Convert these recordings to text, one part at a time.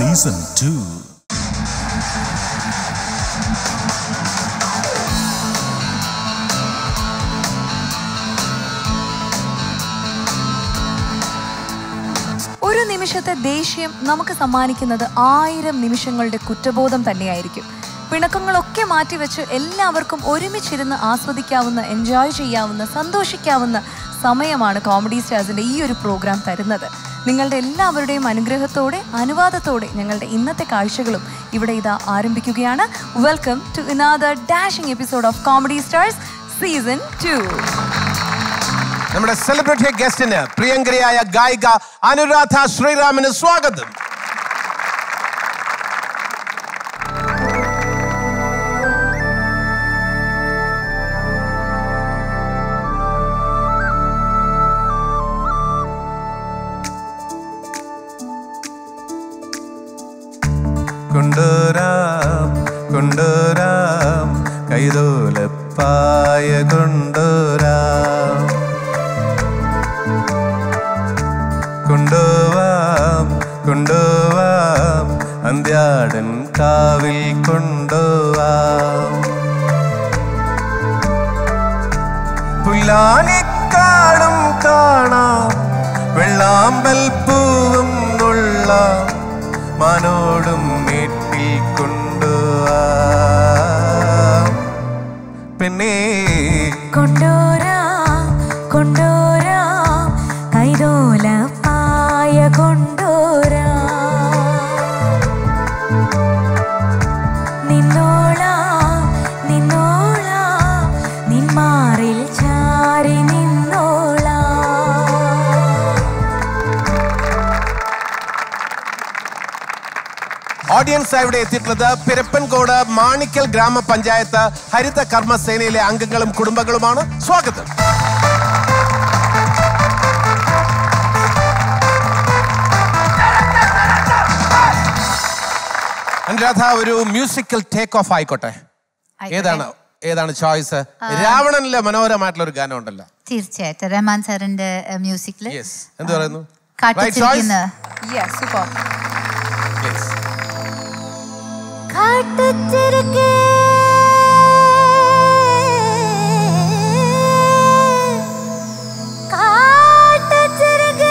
Season two ഒരു നിമിഷത്തെ ദേഷ്യം നമുക്ക് സമ്മാനിക്കുന്നത് ആയിരം നിമിഷങ്ങളുടെ കുറ്റബോധം തന്നെയായിരിക്കും പിണക്കങ്ങളൊക്കെ മാറ്റിവെച്ച് എല്ലാവർക്കും ഒരുമിച്ചിരുന്ന് ആസ്വദിക്കാവുന്ന എൻജോയ് ചെയ്യാവുന്ന സന്തോഷിക്കാവുന്ന സമയമാണ് കോമഡി സ്റ്റാർസിന്റെ ഈ ഒരു പ്രോഗ്രാം തരുന്നത് നിങ്ങളുടെ എല്ലാവരുടെയും അനുഗ്രഹത്തോടെ അനുവാദത്തോടെ ഞങ്ങളുടെ ഇന്നത്തെ കാഴ്ചകളും ഇവിടെ ഇതാ ആരംഭിക്കുകയാണ് welcome to another dashing episode of comedy stars season two നമ്മുടെ സെലിബ്രിറ്റി ഗസ്റ്റിന് പ്രിയങ്കരിയായ ഗായിക അനുരാധ ശ്രീറാമിന് സ്വാഗതം കൊണ്ടുവരാം കൊണ്ടുവരാം കൈതോലപ്പായ കൊണ്ടുവരാം കൊണ്ടുപോവാം കൊണ്ടുപോവാം അന്ത്യാടൻ കാവിൽ കൊണ്ടുപോവാം പുല്ലാനിക്കാടും കാണാം വെള്ളാമ്പൽ പൂവും നുള്ളാം മാനോടും വീട്ടിൽ കൊണ്ടുപോവാം പെണ്ണേ കൊണ്ടോരാം കൊണ്ടോരാം കൈതോല പായ കൊണ്ടോരാം നിന്നോളാം നിന്നോളാം നിന്മാറിൽ ചാരി നിന്നോളാം ഓഡിയൻസ് ഇവിടെ എത്തിയിട്ടുള്ളത് പിരപ്പൻകോട് മാണിക്കൽ ഗ്രാമപഞ്ചായത്ത് ഹരിത കർമ്മസേനയിലെ അംഗങ്ങളും കുടുംബങ്ങളുമാണ് സ്വാഗതം അനുരാധ ഒരു മ്യൂസിക്കൽ ടേക്ക് ഓഫ് ആയിക്കോട്ടെ ഏതാണ് ഏതാണ് ചോയ്സ് രാവണനിലെ മനോഹരമായിട്ടുള്ള ഒരു ഗാനം ഉണ്ടല്ലോ തീർച്ചയായിട്ടും റഹ്മാൻ സാറിന്റെ മ്യൂസിക്കിൽ യെസ് എന്ത് പറയുന്നു കാട്ടിച്ചിരിക്കുന്ന യെസ് സൂപ്പർ Please. കാട്ടുചെരുക്കേ കാട്ടുചെരുക്കേ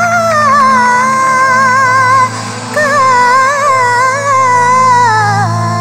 കാ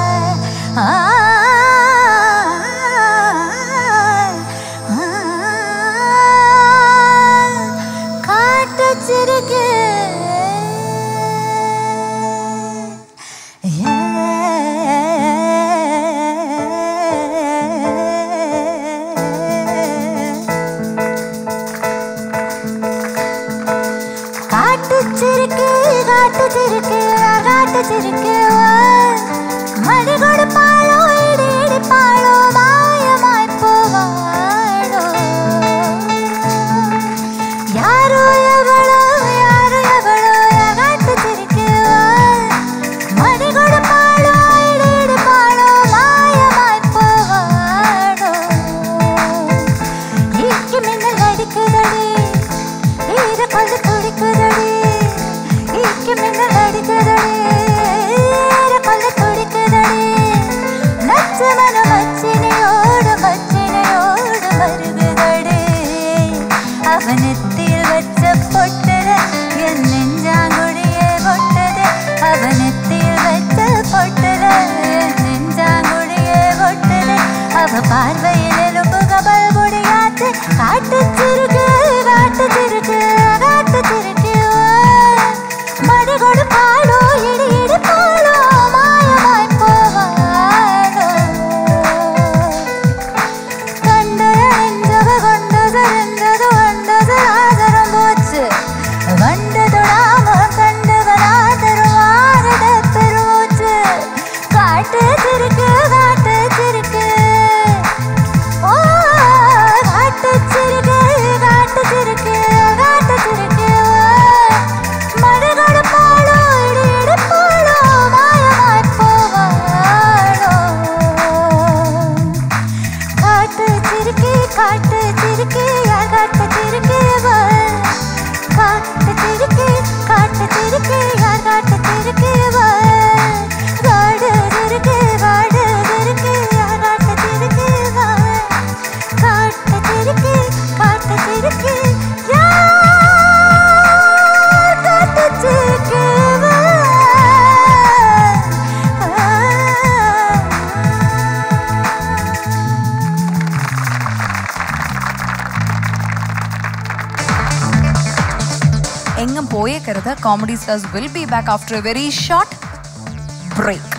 പോകരുത് comedy stars will be back after a very short break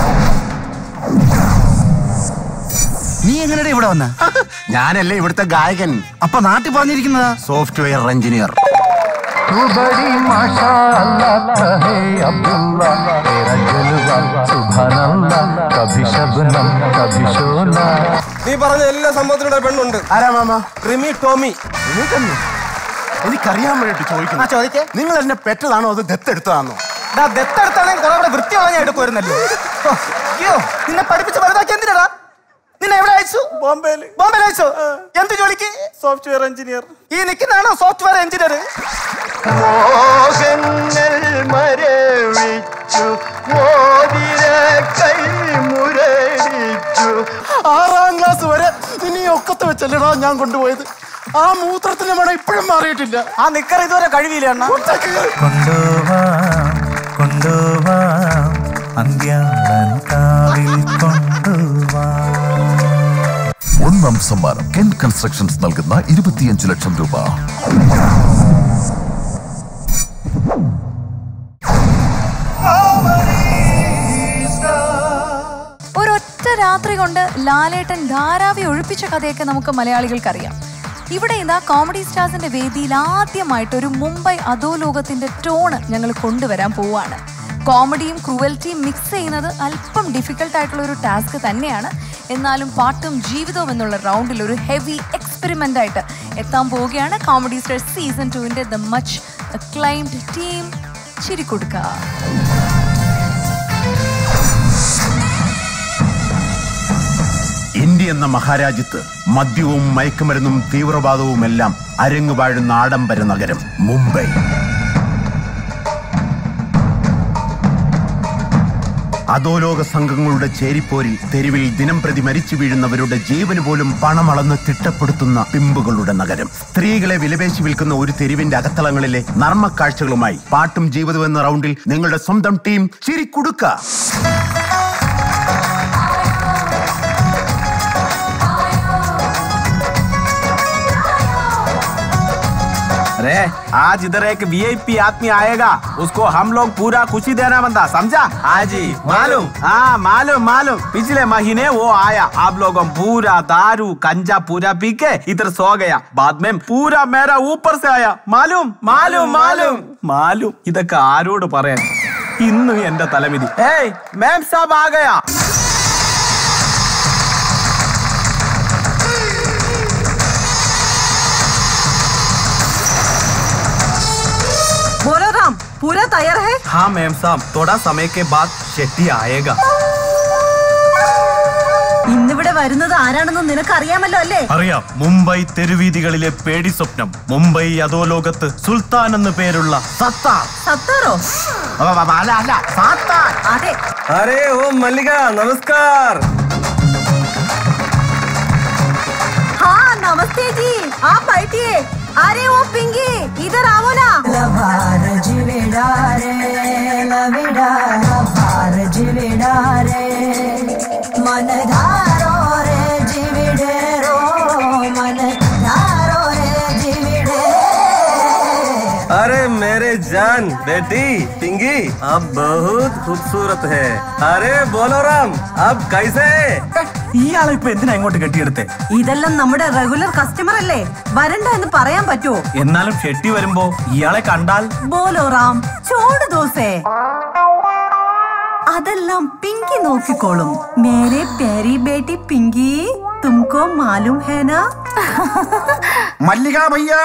നീ എങ്ങനെയാ ഇവിടെ വന്ന ഞാനല്ലേ ഇവിടുത്തെ ഗായകൻ അപ്പൊ നാട്ടിൽ പറഞ്ഞിരിക്കുന്നതാ സോഫ്റ്റ്വെയർ എഞ്ചിനീയർ तू बड़ी माशाअल्लाह कहे अब्दुल्ला तेरा जलवा सुभान अल्लाह कभी शबनम कभी शोला നീ പറഞ്ഞ എല്ലാ സംഭവത്തിനും ഒരു പെണ്ണുണ്ട് ആരാ മാമ റിമി ടോമി എനിക്കറിയാൻ വേണ്ടിട്ട് ചോദിക്കുന്നു ചോദിക്കേ നിങ്ങൾ എന്നെ പെറ്റതാണോ അത് ദത്തെടുത്തതാണോ ദത്തെടുത്താണെങ്കിൽ കുറെ കൂടെ വൃത്തിയുള്ള ഞാൻ എടുക്കുമായിരുന്നല്ലോ ഓ, അയ്യോ നിന്നെ പഠിപ്പിച്ച് വലുതാക്കി എന്തിനാ നിന്നെ എവിടെ അയച്ചു ബോംബെയില് ബോംബെയിൽ അയച്ചു എന്ത് ജോലിക്ക് സോഫ്റ്റ്വെയർ എഞ്ചിനീയർ ഈ നിൽക്കുന്നതാണോ സോഫ്റ്റ്വെയർ എഞ്ചിനീയർ മോഹങ്ങൾ മരവിച്ചു മോതിര കൈ മുരടിച്ചു ആറാം ക്ലാസ് വരെ നിന്നെ ഈ ഒക്കത്ത് വെച്ചല്ലടാ ഞാൻ കൊണ്ടുപോയത് ആ മൂത്രത്തിന്റെ മണം ഇപ്പോഴും മാറിയിട്ടില്ല ആ നിക്കർ ഇതുവരെ കഴിവില്ല അണ്ണ കൊണ്ടുവാം കൊണ്ടുവാം അന്ത്യാളൻ കാവിൽ കൊണ്ടുവാം ഒന്നാം സമ്മാനം കെൻ കൺസ്ട്രക്ഷൻസ് നൽകുന്ന ഇരുപത്തിയഞ്ച് ലക്ഷം രൂപ ഒരൊറ്റ രാത്രി കൊണ്ട് ലാലേട്ടൻ ധാരാവി ഒഴിപ്പിച്ച കഥയൊക്കെ നമുക്ക് മലയാളികൾക്കറിയാം ഇവിടെ ഇതാ കോമഡി സ്റ്റാർസിന്റെ വേദിയിൽ ആദ്യമായിട്ട് ഒരു മുംബൈ അധോലോകത്തിന്റെ ടോണ് ഞങ്ങൾ കൊണ്ടുവരാൻ പോവാണ് കോമഡിയും ക്രൂവൽറ്റിയും മിക്സ് ചെയ്യുന്നത് അല്പം ഡിഫിക്കൽട്ട് ആയിട്ടുള്ള ഒരു ടാസ്ക് തന്നെയാണ് എന്നാലും പാട്ടും ജീവിതവും എന്നുള്ള റൗണ്ടിൽ ഒരു ഹെവി എക്സ്പെരിമെന്റ് ആയിട്ട് എത്താൻ പോവുകയാണ് കോമഡി സ്റ്റാർ സീസൺ ടുവിന്റെ ദ മച്ച് അക്ലൈംഡ് ടീം ചിരിക്കൊടുക്കുക ഇന്ത്യ എന്ന മഹാരാജ്യത്ത് മദ്യവും മയക്കുമരുന്നും തീവ്രവാദവും എല്ലാം അരങ്ങു വാഴുന്ന ആഡംബര നഗരം മുംബൈ അധോലോക സംഘങ്ങളുടെ ചേരിപ്പോരിൽ തെരുവിൽ ദിനം പ്രതി മരിച്ചു വീഴുന്നവരുടെ ജീവന് പോലും പണമളന്ന് തിട്ടപ്പെടുത്തുന്ന പിമ്പുകളുടെ നഗരം സ്ത്രീകളെ വിലപേശി വിൽക്കുന്ന ഒരു തെരുവിന്റെ അകത്തളങ്ങളിലെ നർമ്മക്കാഴ്ചകളുമായി പാട്ടും ജീവിതവും എന്ന റൗണ്ടിൽ നിങ്ങളുടെ സ്വന്തം ടീം ചിരിക്കുടുക്ക अरे आज इधर एक वीआईपी आदमी आएगा उसको हम लोग पूरा खुशी देना बनता समझा हाँ जी मालूम हाँ मालूम मालूम पिछले महीने वो आया आप लोगों पूरा दारू कंजा पूरा पी के इधर सो गया बाद में पूरा मेरा ऊपर से आया मालूम मालूम मालूം മാലൂം ഇതൊക്കെ ആരോട് പറയാൻ ഇന്നും എന്റെ തലമിതി ഏയ് മാം സാബ് ആ ഗയാ बोलो राम पूरा तैयार है हाँ मैम साहब थोड़ा समय के बाद शेट्टी आएगा ഇന്നിവിടെ വരുന്നത് ആരാണെന്ന് നിനക്ക് അറിയാമല്ലോ അല്ലേ അറിയാം മുംബൈ തെരുവീതികളിലെ പേടി സ്വപ്നം മുംബൈ അധോലോകത്ത് സുൽത്താൻ എന്ന് പേരുള്ള സത്താർ സത്താറോ അല്ല അല്ല സാത്താൻ അതെ अरे ओ मल्लिका नमस्कार हाँ नमस्ते जी आप बैठिए अरे वो पिंगी इधर आओ ना लभार जिवेडारे लविडार लभार जिवेडारे मन धारो रे जिविडेरो मन धारो रे जिविडे अरे मेरे जान बेटी पिंगी आप बहुत खूबसूरत है अरे बोलो राम अब कैसे ഇയാളെ ഇപ്പൊ എന്തിനാ ഇങ്ങോട്ട് കെട്ടിയെടുത്തേ ഇതെല്ലാം നമ്മുടെ റെഗുലർ കസ്റ്റമർ അല്ലേ വരണ്ട എന്ന് പറയാൻ പറ്റുമോ എന്നാലും ഷെട്ടി വരുമ്പോ ഇയാളെ കണ്ടാൽ ബോലോ റാം ചോട് ദോസേ അതെല്ലാം പിങ്കി നോക്കിക്കോളും മേരെ പ്യാരി ബേട്ടി പിങ്കി തുമക്കോ മാലൂം ഹേന മല്ലിക ഭയ്യ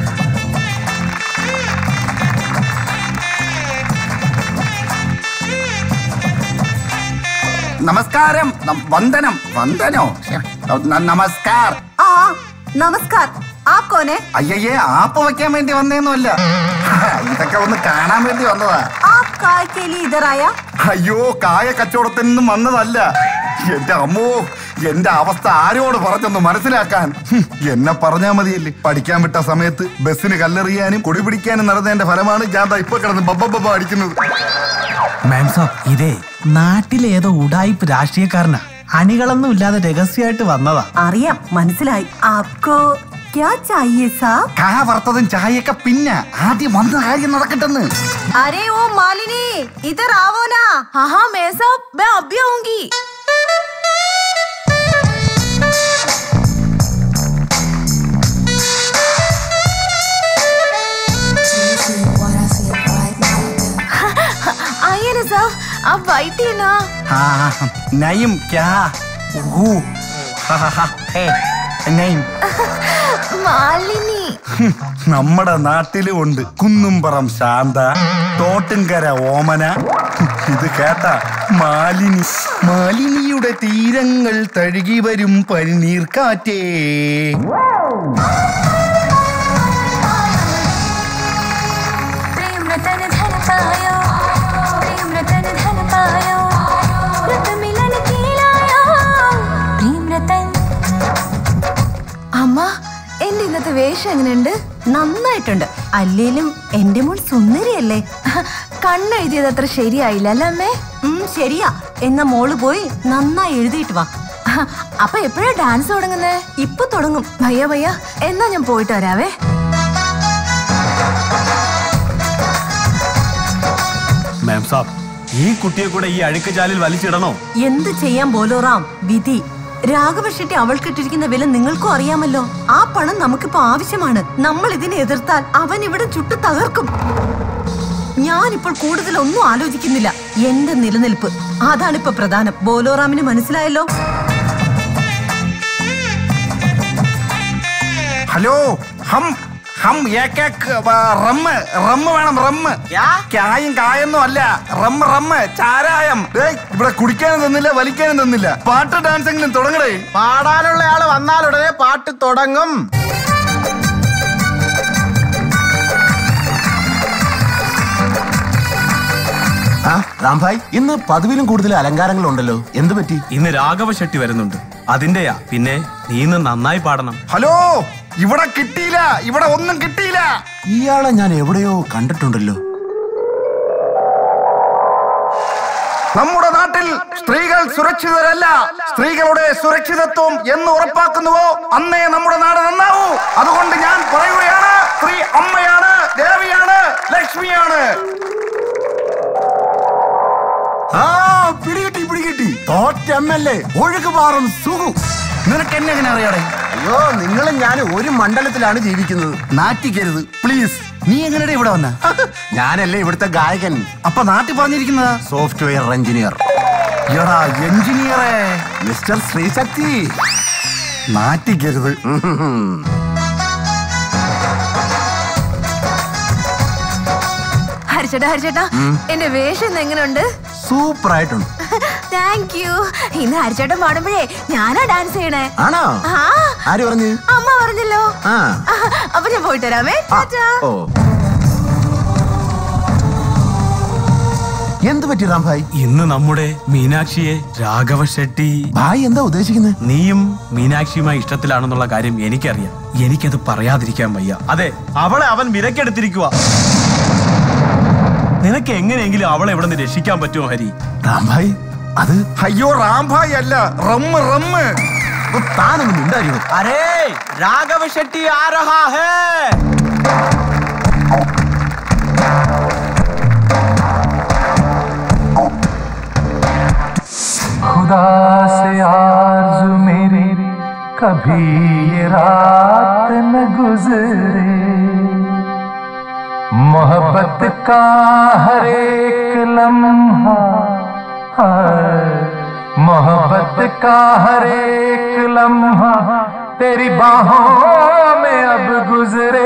നമസ്കാരം നം- വന്ദനം വന്ദനോ ന- നമസ്കാർ ആ നമസ്കാർ ആപ് കോനെ അയ്യയ്യേ ആപ്പ് വെക്കാൻ വേണ്ടി വന്നേന്നുമല്ല ഇതൊക്കെ ഒന്ന് കാണാൻ വേണ്ടി വന്നതാ ആപ് കായ്ക്ക് ലി ഇധർ ആയ അയ്യോ കായ കച്ചവടത്തിൽ നിന്നും വന്നതല്ല എന്റെ അമ്മോ എന്റെ അവസ്ഥ ആരോട് പറഞ്ഞൊന്ന് മനസ്സിലാക്കാൻ ഹും, എന്നെ പറഞ്ഞാ മതിയല്ലേ പഠിക്കാൻ വിട്ട സമയത്ത് ബസ്സിന് കല്ലെറിയാനും കൊടി പിടിക്കാനും നടന്നതിന്റെ ഫലമാണ് ഞാൻ ദാ ഇപ്പൊ കിടന്ന് ബബ്ബ അടിക്കുന്നത് മാം സാബ് ഇതേ നാട്ടിലെ ഏതോ ഉടായിപ്പ് രാഷ്ട്രീയക്കാരനാ അണികളൊന്നും ഇല്ലാതെ രഹസ്യമായിട്ട് വന്നതാ അറിയാം മനസ്സിലായി ആപ്കോ ക്യാ ചാഹിയേ സാബ് കാ വറുത്തതും ചായയൊക്കെ പിന്നെ ആദ്യം വന്ന കാര്യം നടക്കട്ടെന്ന് अरे ओ मालिनी इधर आओ ना हाँ हाँ मैं साहब मैं अभी आऊंगी आइए ना साहब आप बैठिए ना हाँ नईम क्या हू ഹാ, ഹാ, ഹാ. ഹേ, നईം മാലിനി നമ്മുടെ നാട്ടിലും ഉണ്ട് കുന്നുംപുറം ശാന്ത തോട്ടുംകര ഓമന ഇത് കേട്ട മാലിനി മാലിനിയുടെ തീരങ്ങൾ തഴുകി വരും പനിനീർ കാറ്റേ प्रेम रतन धन पायो प्रेम रतन धन पायो रत मिलन की लायो प्रेम रतन അമ്മ എന്റെ ഇന്നത്തെ വേഷം എങ്ങനെയുണ്ട് നന്നായിട്ടുണ്ട് അല്ലേലും എന്റെ മോൾ സുന്ദരിയല്ലേ കണ്ണെഴുതിയത് അത്ര ശരിയായില്ല അല്ലേ അമ്മേ ശരിയാ എന്നാ മോള് പോയി നന്നായി എഴുതിയിട്ട് വാ അപ്പൊ എപ്പോഴാ ഡാൻസ് തുടങ്ങുന്നേ ഇപ്പൊ തുടങ്ങും ഭയ്യ ഭയ്യ എന്നാ ഞാൻ പോയിട്ട് വരാവേ മാം സാബ് ഈ കുട്ടിയെ കൂടെ ഈ അഴുക്ക് ചാലിൽ വലിച്ചിടണോ എന്ത് ചെയ്യാൻ പോലോറാം വിധി രാഘവഷെട്ടി അവൾക്കിട്ടിരിക്കുന്ന വില നിങ്ങൾക്കും അറിയാമല്ലോ ആ പണം നമുക്കിപ്പോ ആവശ്യമാണ് നമ്മൾ ഇതിനെ എതിർത്താൽ അവൻ ഇവിടെ ചുട്ടു തകർക്കും ഞാനിപ്പോൾ കൂടുതൽ ഒന്നും ആലോചിക്കുന്നില്ല എന്റെ നിലനിൽപ്പ് അതാണിപ്പോ പ്രധാനം ബോലോറാമിന് മനസ്സിലായല്ലോ ഹലോ ഹം ഹം ഏക്ക് ഏക്ക് വ- റമ്മ് റമ്മ് വേണം റമ്മ് കായും കായൊന്നും അല്ല റമ്മ് റമ്മ് ചാരായം ഏയ്, ഇവിടെ കുടിക്കാനും തന്നില്ല വലിക്കാനും തന്നില്ല പാട്ട് ഡാൻസ് എങ്കിലും തുടങ്ങടേ പാടാനുള്ള ആള് വന്നാൽ ഉടനെ പാട്ട് തുടങ്ങും ആ രാംഭായ് ഇന്ന് പതിവിലും കൂടുതൽ അലങ്കാരങ്ങളുണ്ടല്ലോ എന്ത് പറ്റി ഇന്ന് രാഘവ ഷെട്ടി വരുന്നുണ്ട് അതിന്റെയാ പിന്നെ നീ ഇന്ന് നന്നായി പാടണം ഹലോ ഇവിടെ കിട്ടിയില്ല ഇവിടെ ഒന്നും കിട്ടിയില്ല ഇയാളെ ഞാൻ എവിടെയോ കണ്ടിട്ടുണ്ടല്ലോ നമ്മുടെ നാട്ടിൽ സ്ത്രീകൾ സുരക്ഷിതരല്ല സ്ത്രീകളുടെ സുരക്ഷിതത്വം എന്ന് ഉറപ്പാക്കുന്നുവോ അന്നേ നമ്മുടെ നാട് നന്നാവൂ അതുകൊണ്ട് ഞാൻ പറയുകയാണ് സ്ത്രീ അമ്മയാണ് ദേവിയാണ് ലക്ഷ്മിയാണ് ആ പിടികിട്ടി പിടികിട്ടി തോറ്റ എം എൽ എ ഒഴുക്ക് പാറും സുഖു നിനക്ക് എന്നെ എങ്ങനെ അറിയാടേ അയ്യോ നിങ്ങളും ഞാൻ ഒരു മണ്ഡലത്തിലാണ് ജീവിക്കുന്നത് നാറ്റിക്കരുത് പ്ലീസ് നീ എങ്ങനെയാ ഇവിടെ വന്ന ഞാനല്ലേ ഇവിടുത്തെ ഗായകൻ അപ്പൊ നാട്ടിൽ പറഞ്ഞിരിക്കുന്നതാ സോഫ്റ്റ്വെയർ എഞ്ചിനീയർ എടാ എഞ്ചിനീയറെ മിസ്റ്റർ ശ്രീശക്തി നാറ്റിക്കരുത് ഹരിച്ചേട്ടാ ഹരിച്ചേട്ടാ എന്റെ വേഷം ഇന്ന് എങ്ങനെയുണ്ട് സൂപ്പർ ആയിട്ടുണ്ട് താങ്ക് യു ഇന്ന് ഹരിച്ചേട്ടൻ പാടുമ്പോഴേ ഞാനാ ഡാൻസ് ചെയ്യണേ ആണോ ആ ആര് പറഞ്ഞു അമ്മ പറഞ്ഞല്ലോ ആ അപ്പൊ ഞാൻ പോയിട്ട് വരാമേ ടാറ്റാ. ഓ എന്ത് പറ്റി രാംഭായ് ഇന്ന് നമ്മുടെ മീനാക്ഷിയെ രാഘവ ഷെട്ടി ഭായ് എന്താ ഉദ്ദേശിക്കുന്നത് നീയും മീനാക്ഷിയുമായി ഇഷ്ടത്തിലാണെന്നുള്ള കാര്യം എനിക്കറിയാം എനിക്കത് പറയാതിരിക്കാൻ വയ്യ അതെ അവളെ അവൻ വിലക്കെടുത്തിരിക്കുക നിനക്ക് എങ്ങനെയെങ്കിലും അവളെ ഇവിടെ നിന്ന് രക്ഷിക്കാൻ പറ്റുമോ ഹരി രാംഭായ് അത് അയ്യോ റാംഭായ് അല്ല റമ്മ് റമ്മ് താനൊന്നും മിണ്ടായിരുന്നു अरे राघव शेट्टी आ रहा है खुदा से आरज़ू मेरी कभी ये रात न गुजरे मोहब्बत का हर एक लम्हा हाय, मोहब्बत का हर एक लम्हा तेरी बाहों में अब गुजरे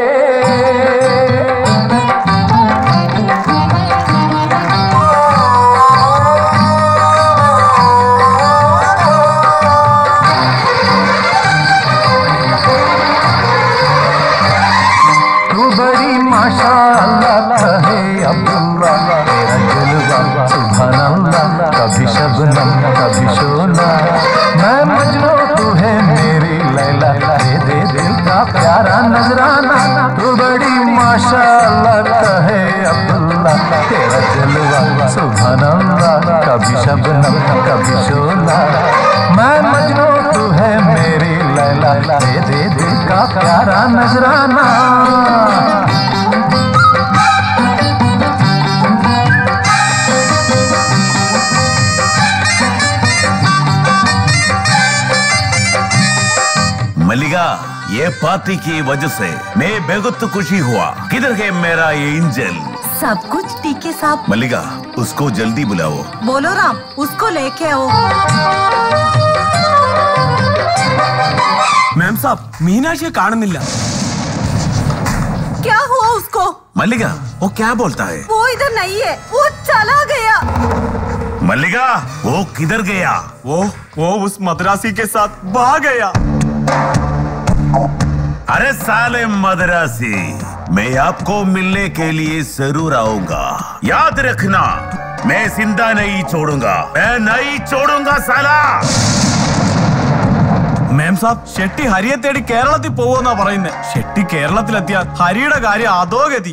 तू बड़ी माशाअल्लाह है अब्दुल्ला तेरा जलवा सुभान अल्लाह कभी शबनम कभी शोला मैं मजनू तू है मेरी लैला दे दे दिल का प्यारा नजराना तू बड़ी माशाअल्लाह है अब्दुल्ला तेरा जलवा सुभान अल्लाह कभी शबनम कभी शोला मैं मजनू तू है मेरी लैला दे दे दिल का प्यारा नजराना मल्लिका ये पार्टी की वजह से मैं बेगुत खुशी हुआ किधर है मेरा एंजल सब कुछ टीके साहब मल्लिका उसको जल्दी बुलाओ बोलो राम उसको लेके आओ മാം സാബ് മീനാക്ഷിയെ കാണുന്നില്ല क्या हुआ उसको मल्लिका वो क्या बोलता है वो इधर नहीं है वो चला गया मल्लिका वो किधर गया वो वो उस मद्रासी के साथ भाग गया अरे साले मदरासी मैं आपको मिलने के लिए जरूर आऊंगा याद रखना मैं जिंदा नहीं छोड़ूंगा मैं नहीं छोड़ूंगा साला മാം സാബ് ഷെട്ടി ഹരിയെ തേടി കേരളത്തിൽ പോകുമെന്നാ പറയുന്നത് ഷെട്ടി കേരളത്തിലെത്തിയാൽ ഹരിയുടെ കാര്യം അതോ ഗതി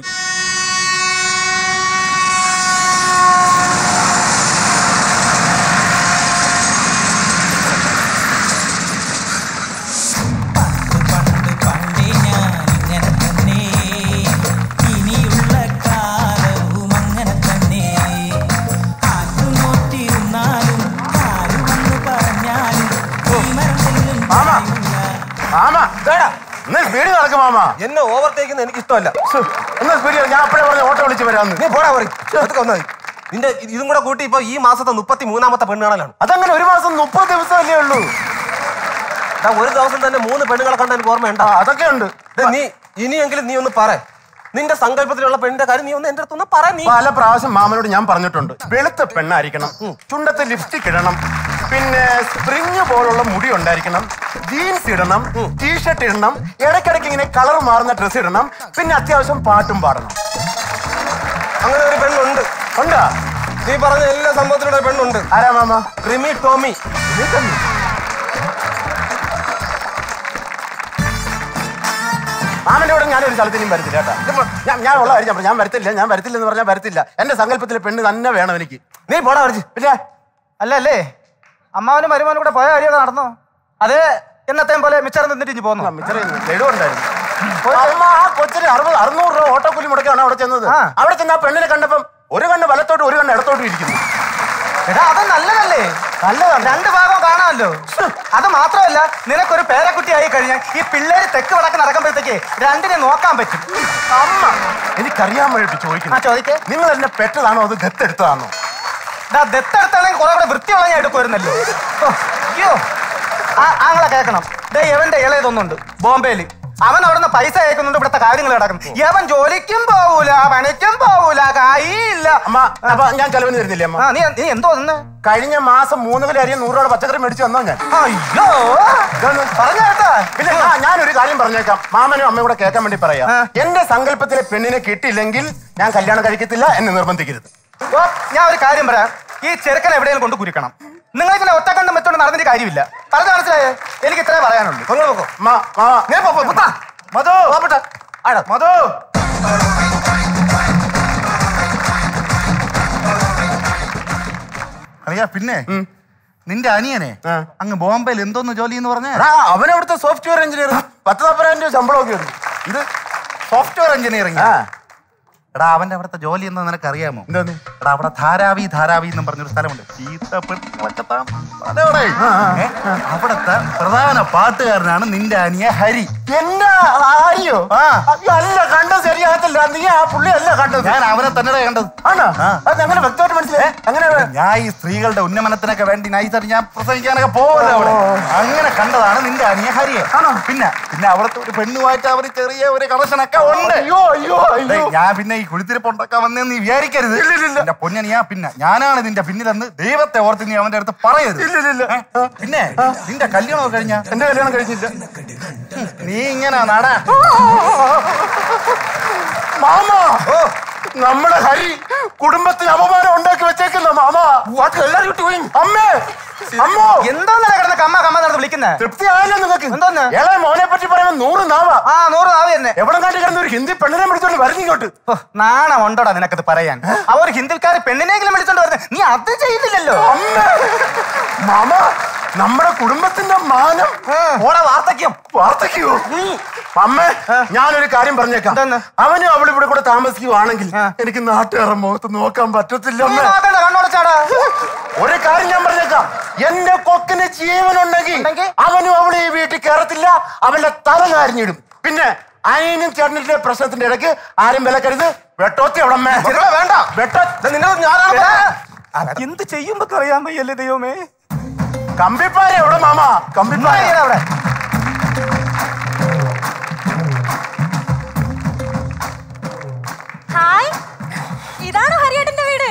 മാമ ഒന്ന് സ്പീഡ് നടക്കും മാമ എന്നെ ഓവർടേക്കുന്ന എനിക്ക് ഇഷ്ടമല്ല ഒന്ന് സ്പീഡ് ഞാൻ അപ്പഴേ പറഞ്ഞ ഓട്ടോ വിളിച്ച് വരാന്ന് നീ പോടാ പറയും അതൊക്കെ വന്നാൽ നിന്റെ ഇത് ഇതും കൂടെ കൂട്ടി ഇപ്പൊ ഈ മാസത്തെ മുപ്പത്തി മൂന്നാമത്തെ പെണ്ണുകാണലാണ് അതങ്ങനെ ഒരു മാസം മുപ്പത് ദിവസമല്ലേ ഉള്ളൂ എടാ, ഒരു ദിവസം തന്നെ മൂന്ന് പെണ്ണുങ്ങളെ കണ്ട എനിക്ക് ഓർമ്മയുണ്ടോ അതൊക്കെ ഉണ്ട് നീ ഇനിയെങ്കിലും നീ ഒന്ന് പറ നിന്റെ സങ്കല്പത്തിലുള്ള പെണ്ണിന്റെ കാര്യം നീ ഒന്ന് എന്റെ അടുത്തൊന്ന് പറ നീ പല പ്രാവശ്യം മാമനോട് ഞാൻ പറഞ്ഞിട്ടുണ്ട് വെളുത്ത പെണ്ണായിരിക്കണം ചുണ്ടത്ത് ലിപ്സ്റ്റിക് ഇടണം പിന്നെ സ്പ്രിങ് പോലുള്ള മുടി ഉണ്ടായിരിക്കണം ജീൻസ് ഇടണം ടീഷർട്ട് ഇടണം ഇടയ്ക്കിടയ്ക്ക് ഇങ്ങനെ കളർ മാറുന്ന ഡ്രസ്സ് ഇടണം പിന്നെ അത്യാവശ്യം പാട്ടും പാടണം അങ്ങനെ ഒരു പെണ്ണുണ്ട് ഉണ്ടാ നീ പറഞ്ഞ എല്ലാ സംഭവത്തിലുള്ള ഒരു പെണ്ണുണ്ട് ആരാ മാമ റിമി ടോമി മാമന്റെ കൂടെ ഞാനൊരു സ്ഥലത്തിനും വരത്തില്ല കേട്ടാ ഇതിപ്പോ ഞാൻ ഞാൻ ഉള്ള കാര്യം ഞാൻ പറഞ്ഞു. ഞാൻ വരത്തില്ല ഞാൻ വരത്തില്ല എന്ന് പറഞ്ഞാൽ വരത്തില്ല എന്റെ സങ്കല്പത്തിലെ പെണ്ണ് തന്നെ വേണം എനിക്ക് നീ പോടാ വരച്ച് പിന്നെ അല്ല അല്ലേ അമ്മാവനും മരുമാനും കൂടെ പോയ കാര്യമൊക്കെ നടന്നോ അത് എന്നത്തെയും പോലെ മിച്ചർ നിന്നിട്ട് ഇഞ്ഞ് പോന്നു ഉണ്ടായിരുന്നു അമ്മ ആ കൊച്ചിന് അറുപത് അറുന്നൂറ് രൂപ ഓട്ടോക്കൂലി മുടക്കാണ് അവിടെ ചെന്നത് അവിടെ ചെന്ന് ആ പെണ്ണിനെ കണ്ടപ്പം ഒരു കണ്ണ് വലത്തോട്ട് ഒരു കണ്ണ് ഇടത്തോട്ട് ഇരിക്കുന്നു എടാ അത് നല്ലതല്ലേ നല്ലതാണ് രണ്ട് ഭാഗം കാണാമല്ലോ അത് മാത്രമല്ല നിനക്കൊരു പേരക്കുട്ടി ആയി കഴിഞ്ഞാൽ ഈ പിള്ളേര് തെക്ക് വടക്ക് നടക്കുമ്പോഴത്തേക്ക് രണ്ടിനെ നോക്കാൻ പറ്റും അമ്മ എനിക്കറിയാൻ വേണ്ടിട്ട് ചോദിക്കുന്നു ആ ചോദിക്കേ നിങ്ങൾ എന്നെ പെറ്റതാണോ അത് ദത്തെടുത്തതാണോ ദാ ദത്തെടുത്താണെങ്കിൽ കുറെ കൂടെ വൃത്തിയുള്ള ഞാൻ എടുക്കുമായിരുന്നല്ലോ ഓ, അയ്യോ ആ ആങ്ങളെ കേൾക്കണം ദേ എവന്റെ ഇളയതൊന്നുണ്ട് ബോംബെയിൽ അവൻ അവിടുന്ന് പൈസ അയക്കുന്നുണ്ട് ഇവിടുത്തെ കാര്യങ്ങൾ നടക്കും യവൻ ജോലിക്കും പോവൂല പണിക്കും പോവൂല കായില്ല അമ്മ അപ്പൊ ഞാൻ ചെലവിന് തരുന്നില്ലേ അമ്മ ആ നീ നീ എന്തോ നിന്ന് കഴിഞ്ഞ മാസം മൂന്ന് കിലോ അരിയും നൂറ് രൂപയുടെ പച്ചക്കറി മേടിച്ചു വന്നോ ഞാൻ അയ്യോ ഇതൊന്ന് പറഞ്ഞ കേട്ടാ പിന്നെ ആ, ഞാനൊരു കാര്യം പറഞ്ഞേക്കാം മാമനും അമ്മയും കൂടെ കേൾക്കാൻ വേണ്ടി പറയാം എന്റെ സങ്കല്പത്തിലെ പെണ്ണിനെ കിട്ടിയില്ലെങ്കിൽ ഞാൻ കല്യാണം കഴിക്കത്തില്ല എന്നെ നിർബന്ധിക്കരുത് ഓ, ഞാൻ ഒരു കാര്യം പറയാം ഈ ചെറുക്കനെ എവിടെയും കൊണ്ട് കുരുക്കണം നിങ്ങൾ ഇങ്ങനെ ഒറ്റക്കണ്ടും വെച്ചോണ്ട് നടന്നിട്ട് കാര്യമില്ല പറഞ്ഞ മനസ്സിലായേ എനിക്ക് ഇത്രേ പറയാനുള്ളൂ നിങ്ങൾ പോക്കോ മാ- മാ- നീ പോ, പോ, പുത്താ. മധു ആടാ, മധു അറിയാ പിന്നെ നിന്റെ അനിയനെ അങ്ങ് ബോംബെയിൽ എന്തോന്ന് ജോലി എന്ന് പറഞ്ഞ എടാ, അവൻ അവിടുത്തെ സോഫ്റ്റ്വെയർ എഞ്ചിനീയർ പത്ത് നാൽപ്പതിനായിരം രൂപ ശമ്പളമൊക്കെ ഉണ്ട് ഇത് സോഫ്റ്റ്വെയർ എഞ്ചിനീയറിംഗ് എടാ അവന്റെ അവിടുത്തെ ജോലി എന്ന് നിനക്ക് അറിയാമോ എടാ അവിടെ ധാരാവി ധാരാവി എന്നും പറഞ്ഞൊരു സ്ഥലമുണ്ട് ചീത്ത പെണ്ണുങ്ങളൊക്കെ താ- അതവിടെ. ഏ? അവിടുത്തെ പ്രധാന പാട്ടുകാരനാണ് നിന്റെ അനിയ ഹരി എന്റെ ആര്യോ അയ്യോ, അല്ല കണ്ടത് ശരിയാകത്തില്ല നീ ആ പുള്ളി അല്ല കണ്ടത് ഞാൻ അവനെ തന്നെ കണ്ടത് ആണോ അത് അങ്ങനെ വ്യക്തമായിട്ട് മനസ്സിലായി അങ്ങനെ ഞാൻ ഈ സ്ത്രീകളുടെ ഉന്നമനത്തിനൊക്കെ വേണ്ടി നൈസായിട്ട് ഞാൻ പ്രസംഗിക്കാനൊക്കെ പോവല്ലോ അവിടെ അങ്ങനെ കണ്ടതാണ് നിന്റെ അനിയ ഹരിയെ പിന്നെ പിന്നെ അവിടുത്തെ ഒരു പെണ്ണുമായിട്ട് അവര് ചെറിയ ഒരു കണക്ഷനൊക്കെ ഉണ്ട് അയ്യോ അയ്യോ അയ്യോ ഡേയ്, ഞാൻ പിന്നെ ഈ കുളിത്തിരിപ്പുണ്ടൊക്കെ വന്നേന്ന് നീ വിചാരിക്കരുത് എന്റെ പൊന്നനിയാ പിന്നെ ഞാനാണ് നിന്റെ പിന്നിലെന്ന് ദൈവത്തെ ഓർത്ത് നീ അവന്റെ അടുത്ത് പറയരുത് ഏ? പിന്നെ നിന്റെ കല്യാണം കഴിഞ്ഞ എന്റെ കല്യാണം കഴിഞ്ഞില്ല നീ ഇങ്ങനെ നട മാമ നമ്മുടെ ഹരി കുടുംബത്തിന് അപമാനം ഉണ്ടാക്കി വെച്ചേക്കുന്ന മാമ അമ്മേ അമ്മോ എന്താന്നല്ല കിടന്ന് കമ്മ കമ്മ നടന്ന് വിളിക്കുന്നേ തൃപ്തി ആയല്ലോ നിങ്ങൾക്ക് എന്തോന്ന് ഇളയ മോനെ പറ്റി പറയുമ്പോൾ നൂറ് നാവ ആ നൂറ് നാവ് തന്നെ എവിടെ കാട്ടി കിടന്ന ഒരു ഹിന്ദി പെണ്ണിനെ വിളിച്ചോണ്ട് വരുന്നിങ്ങോട്ട് ഓ, നാണം ഉണ്ടോടാ നിനക്കത് പറയാൻ അവർ ഹിന്ദിക്കാർ പെണ്ണിനെങ്കിലും വിളിച്ചോണ്ട് വരുന്നത് നീ അത് ചെയ്യുന്നില്ലല്ലോ അമ്മേ മാമ നമ്മുടെ കുടുംബത്തിന്റെ മാനം ഓടാ വാർത്തക്യം വാർത്തക്കോ അമ്മേ ഞാനൊരു കാര്യം പറഞ്ഞേക്കാം അവനും അവൾ ഇവിടെ കൂടെ താമസിക്കുവാണെങ്കിൽ എനിക്ക് നാട്ടുകാരുടെ മുഖത്ത് നോക്കാൻ പറ്റത്തില്ല നീ അമ്മേ നോക്കണ്ട കണ്ണോടച്ചാടാ ഒരു കാര്യം ഞാൻ പറഞ്ഞേക്കാം എന്റെ കൊക്കിന് ജീവനുണ്ടെങ്കിൽ അവനും അവളെ ഈ വീട്ടിൽ കയറത്തില്ല അവന്റെ തല നാരിഞ്ഞിടും പിന്നെ അനിയനും ചേട്ടന്റെ പ്രശ്നത്തിന്റെ ഇടയ്ക്ക് ആരും വിലക്കരുത് വെട്ടോത്തി അവിടെ വേണ്ട വെട്ടോ നിങ്ങൾ ഞാനാണ് എന്ത് ചെയ്യുമ്പോ അറിയാൻ വയ്യല്ലേ ദൈവമേ കമ്പിപ്പാര എവിടെ മാമ കമ്പിപ്പാര അവിടെ ഹായ് ഇതാണോ ഹരിയേട്ടന്റെ വീട്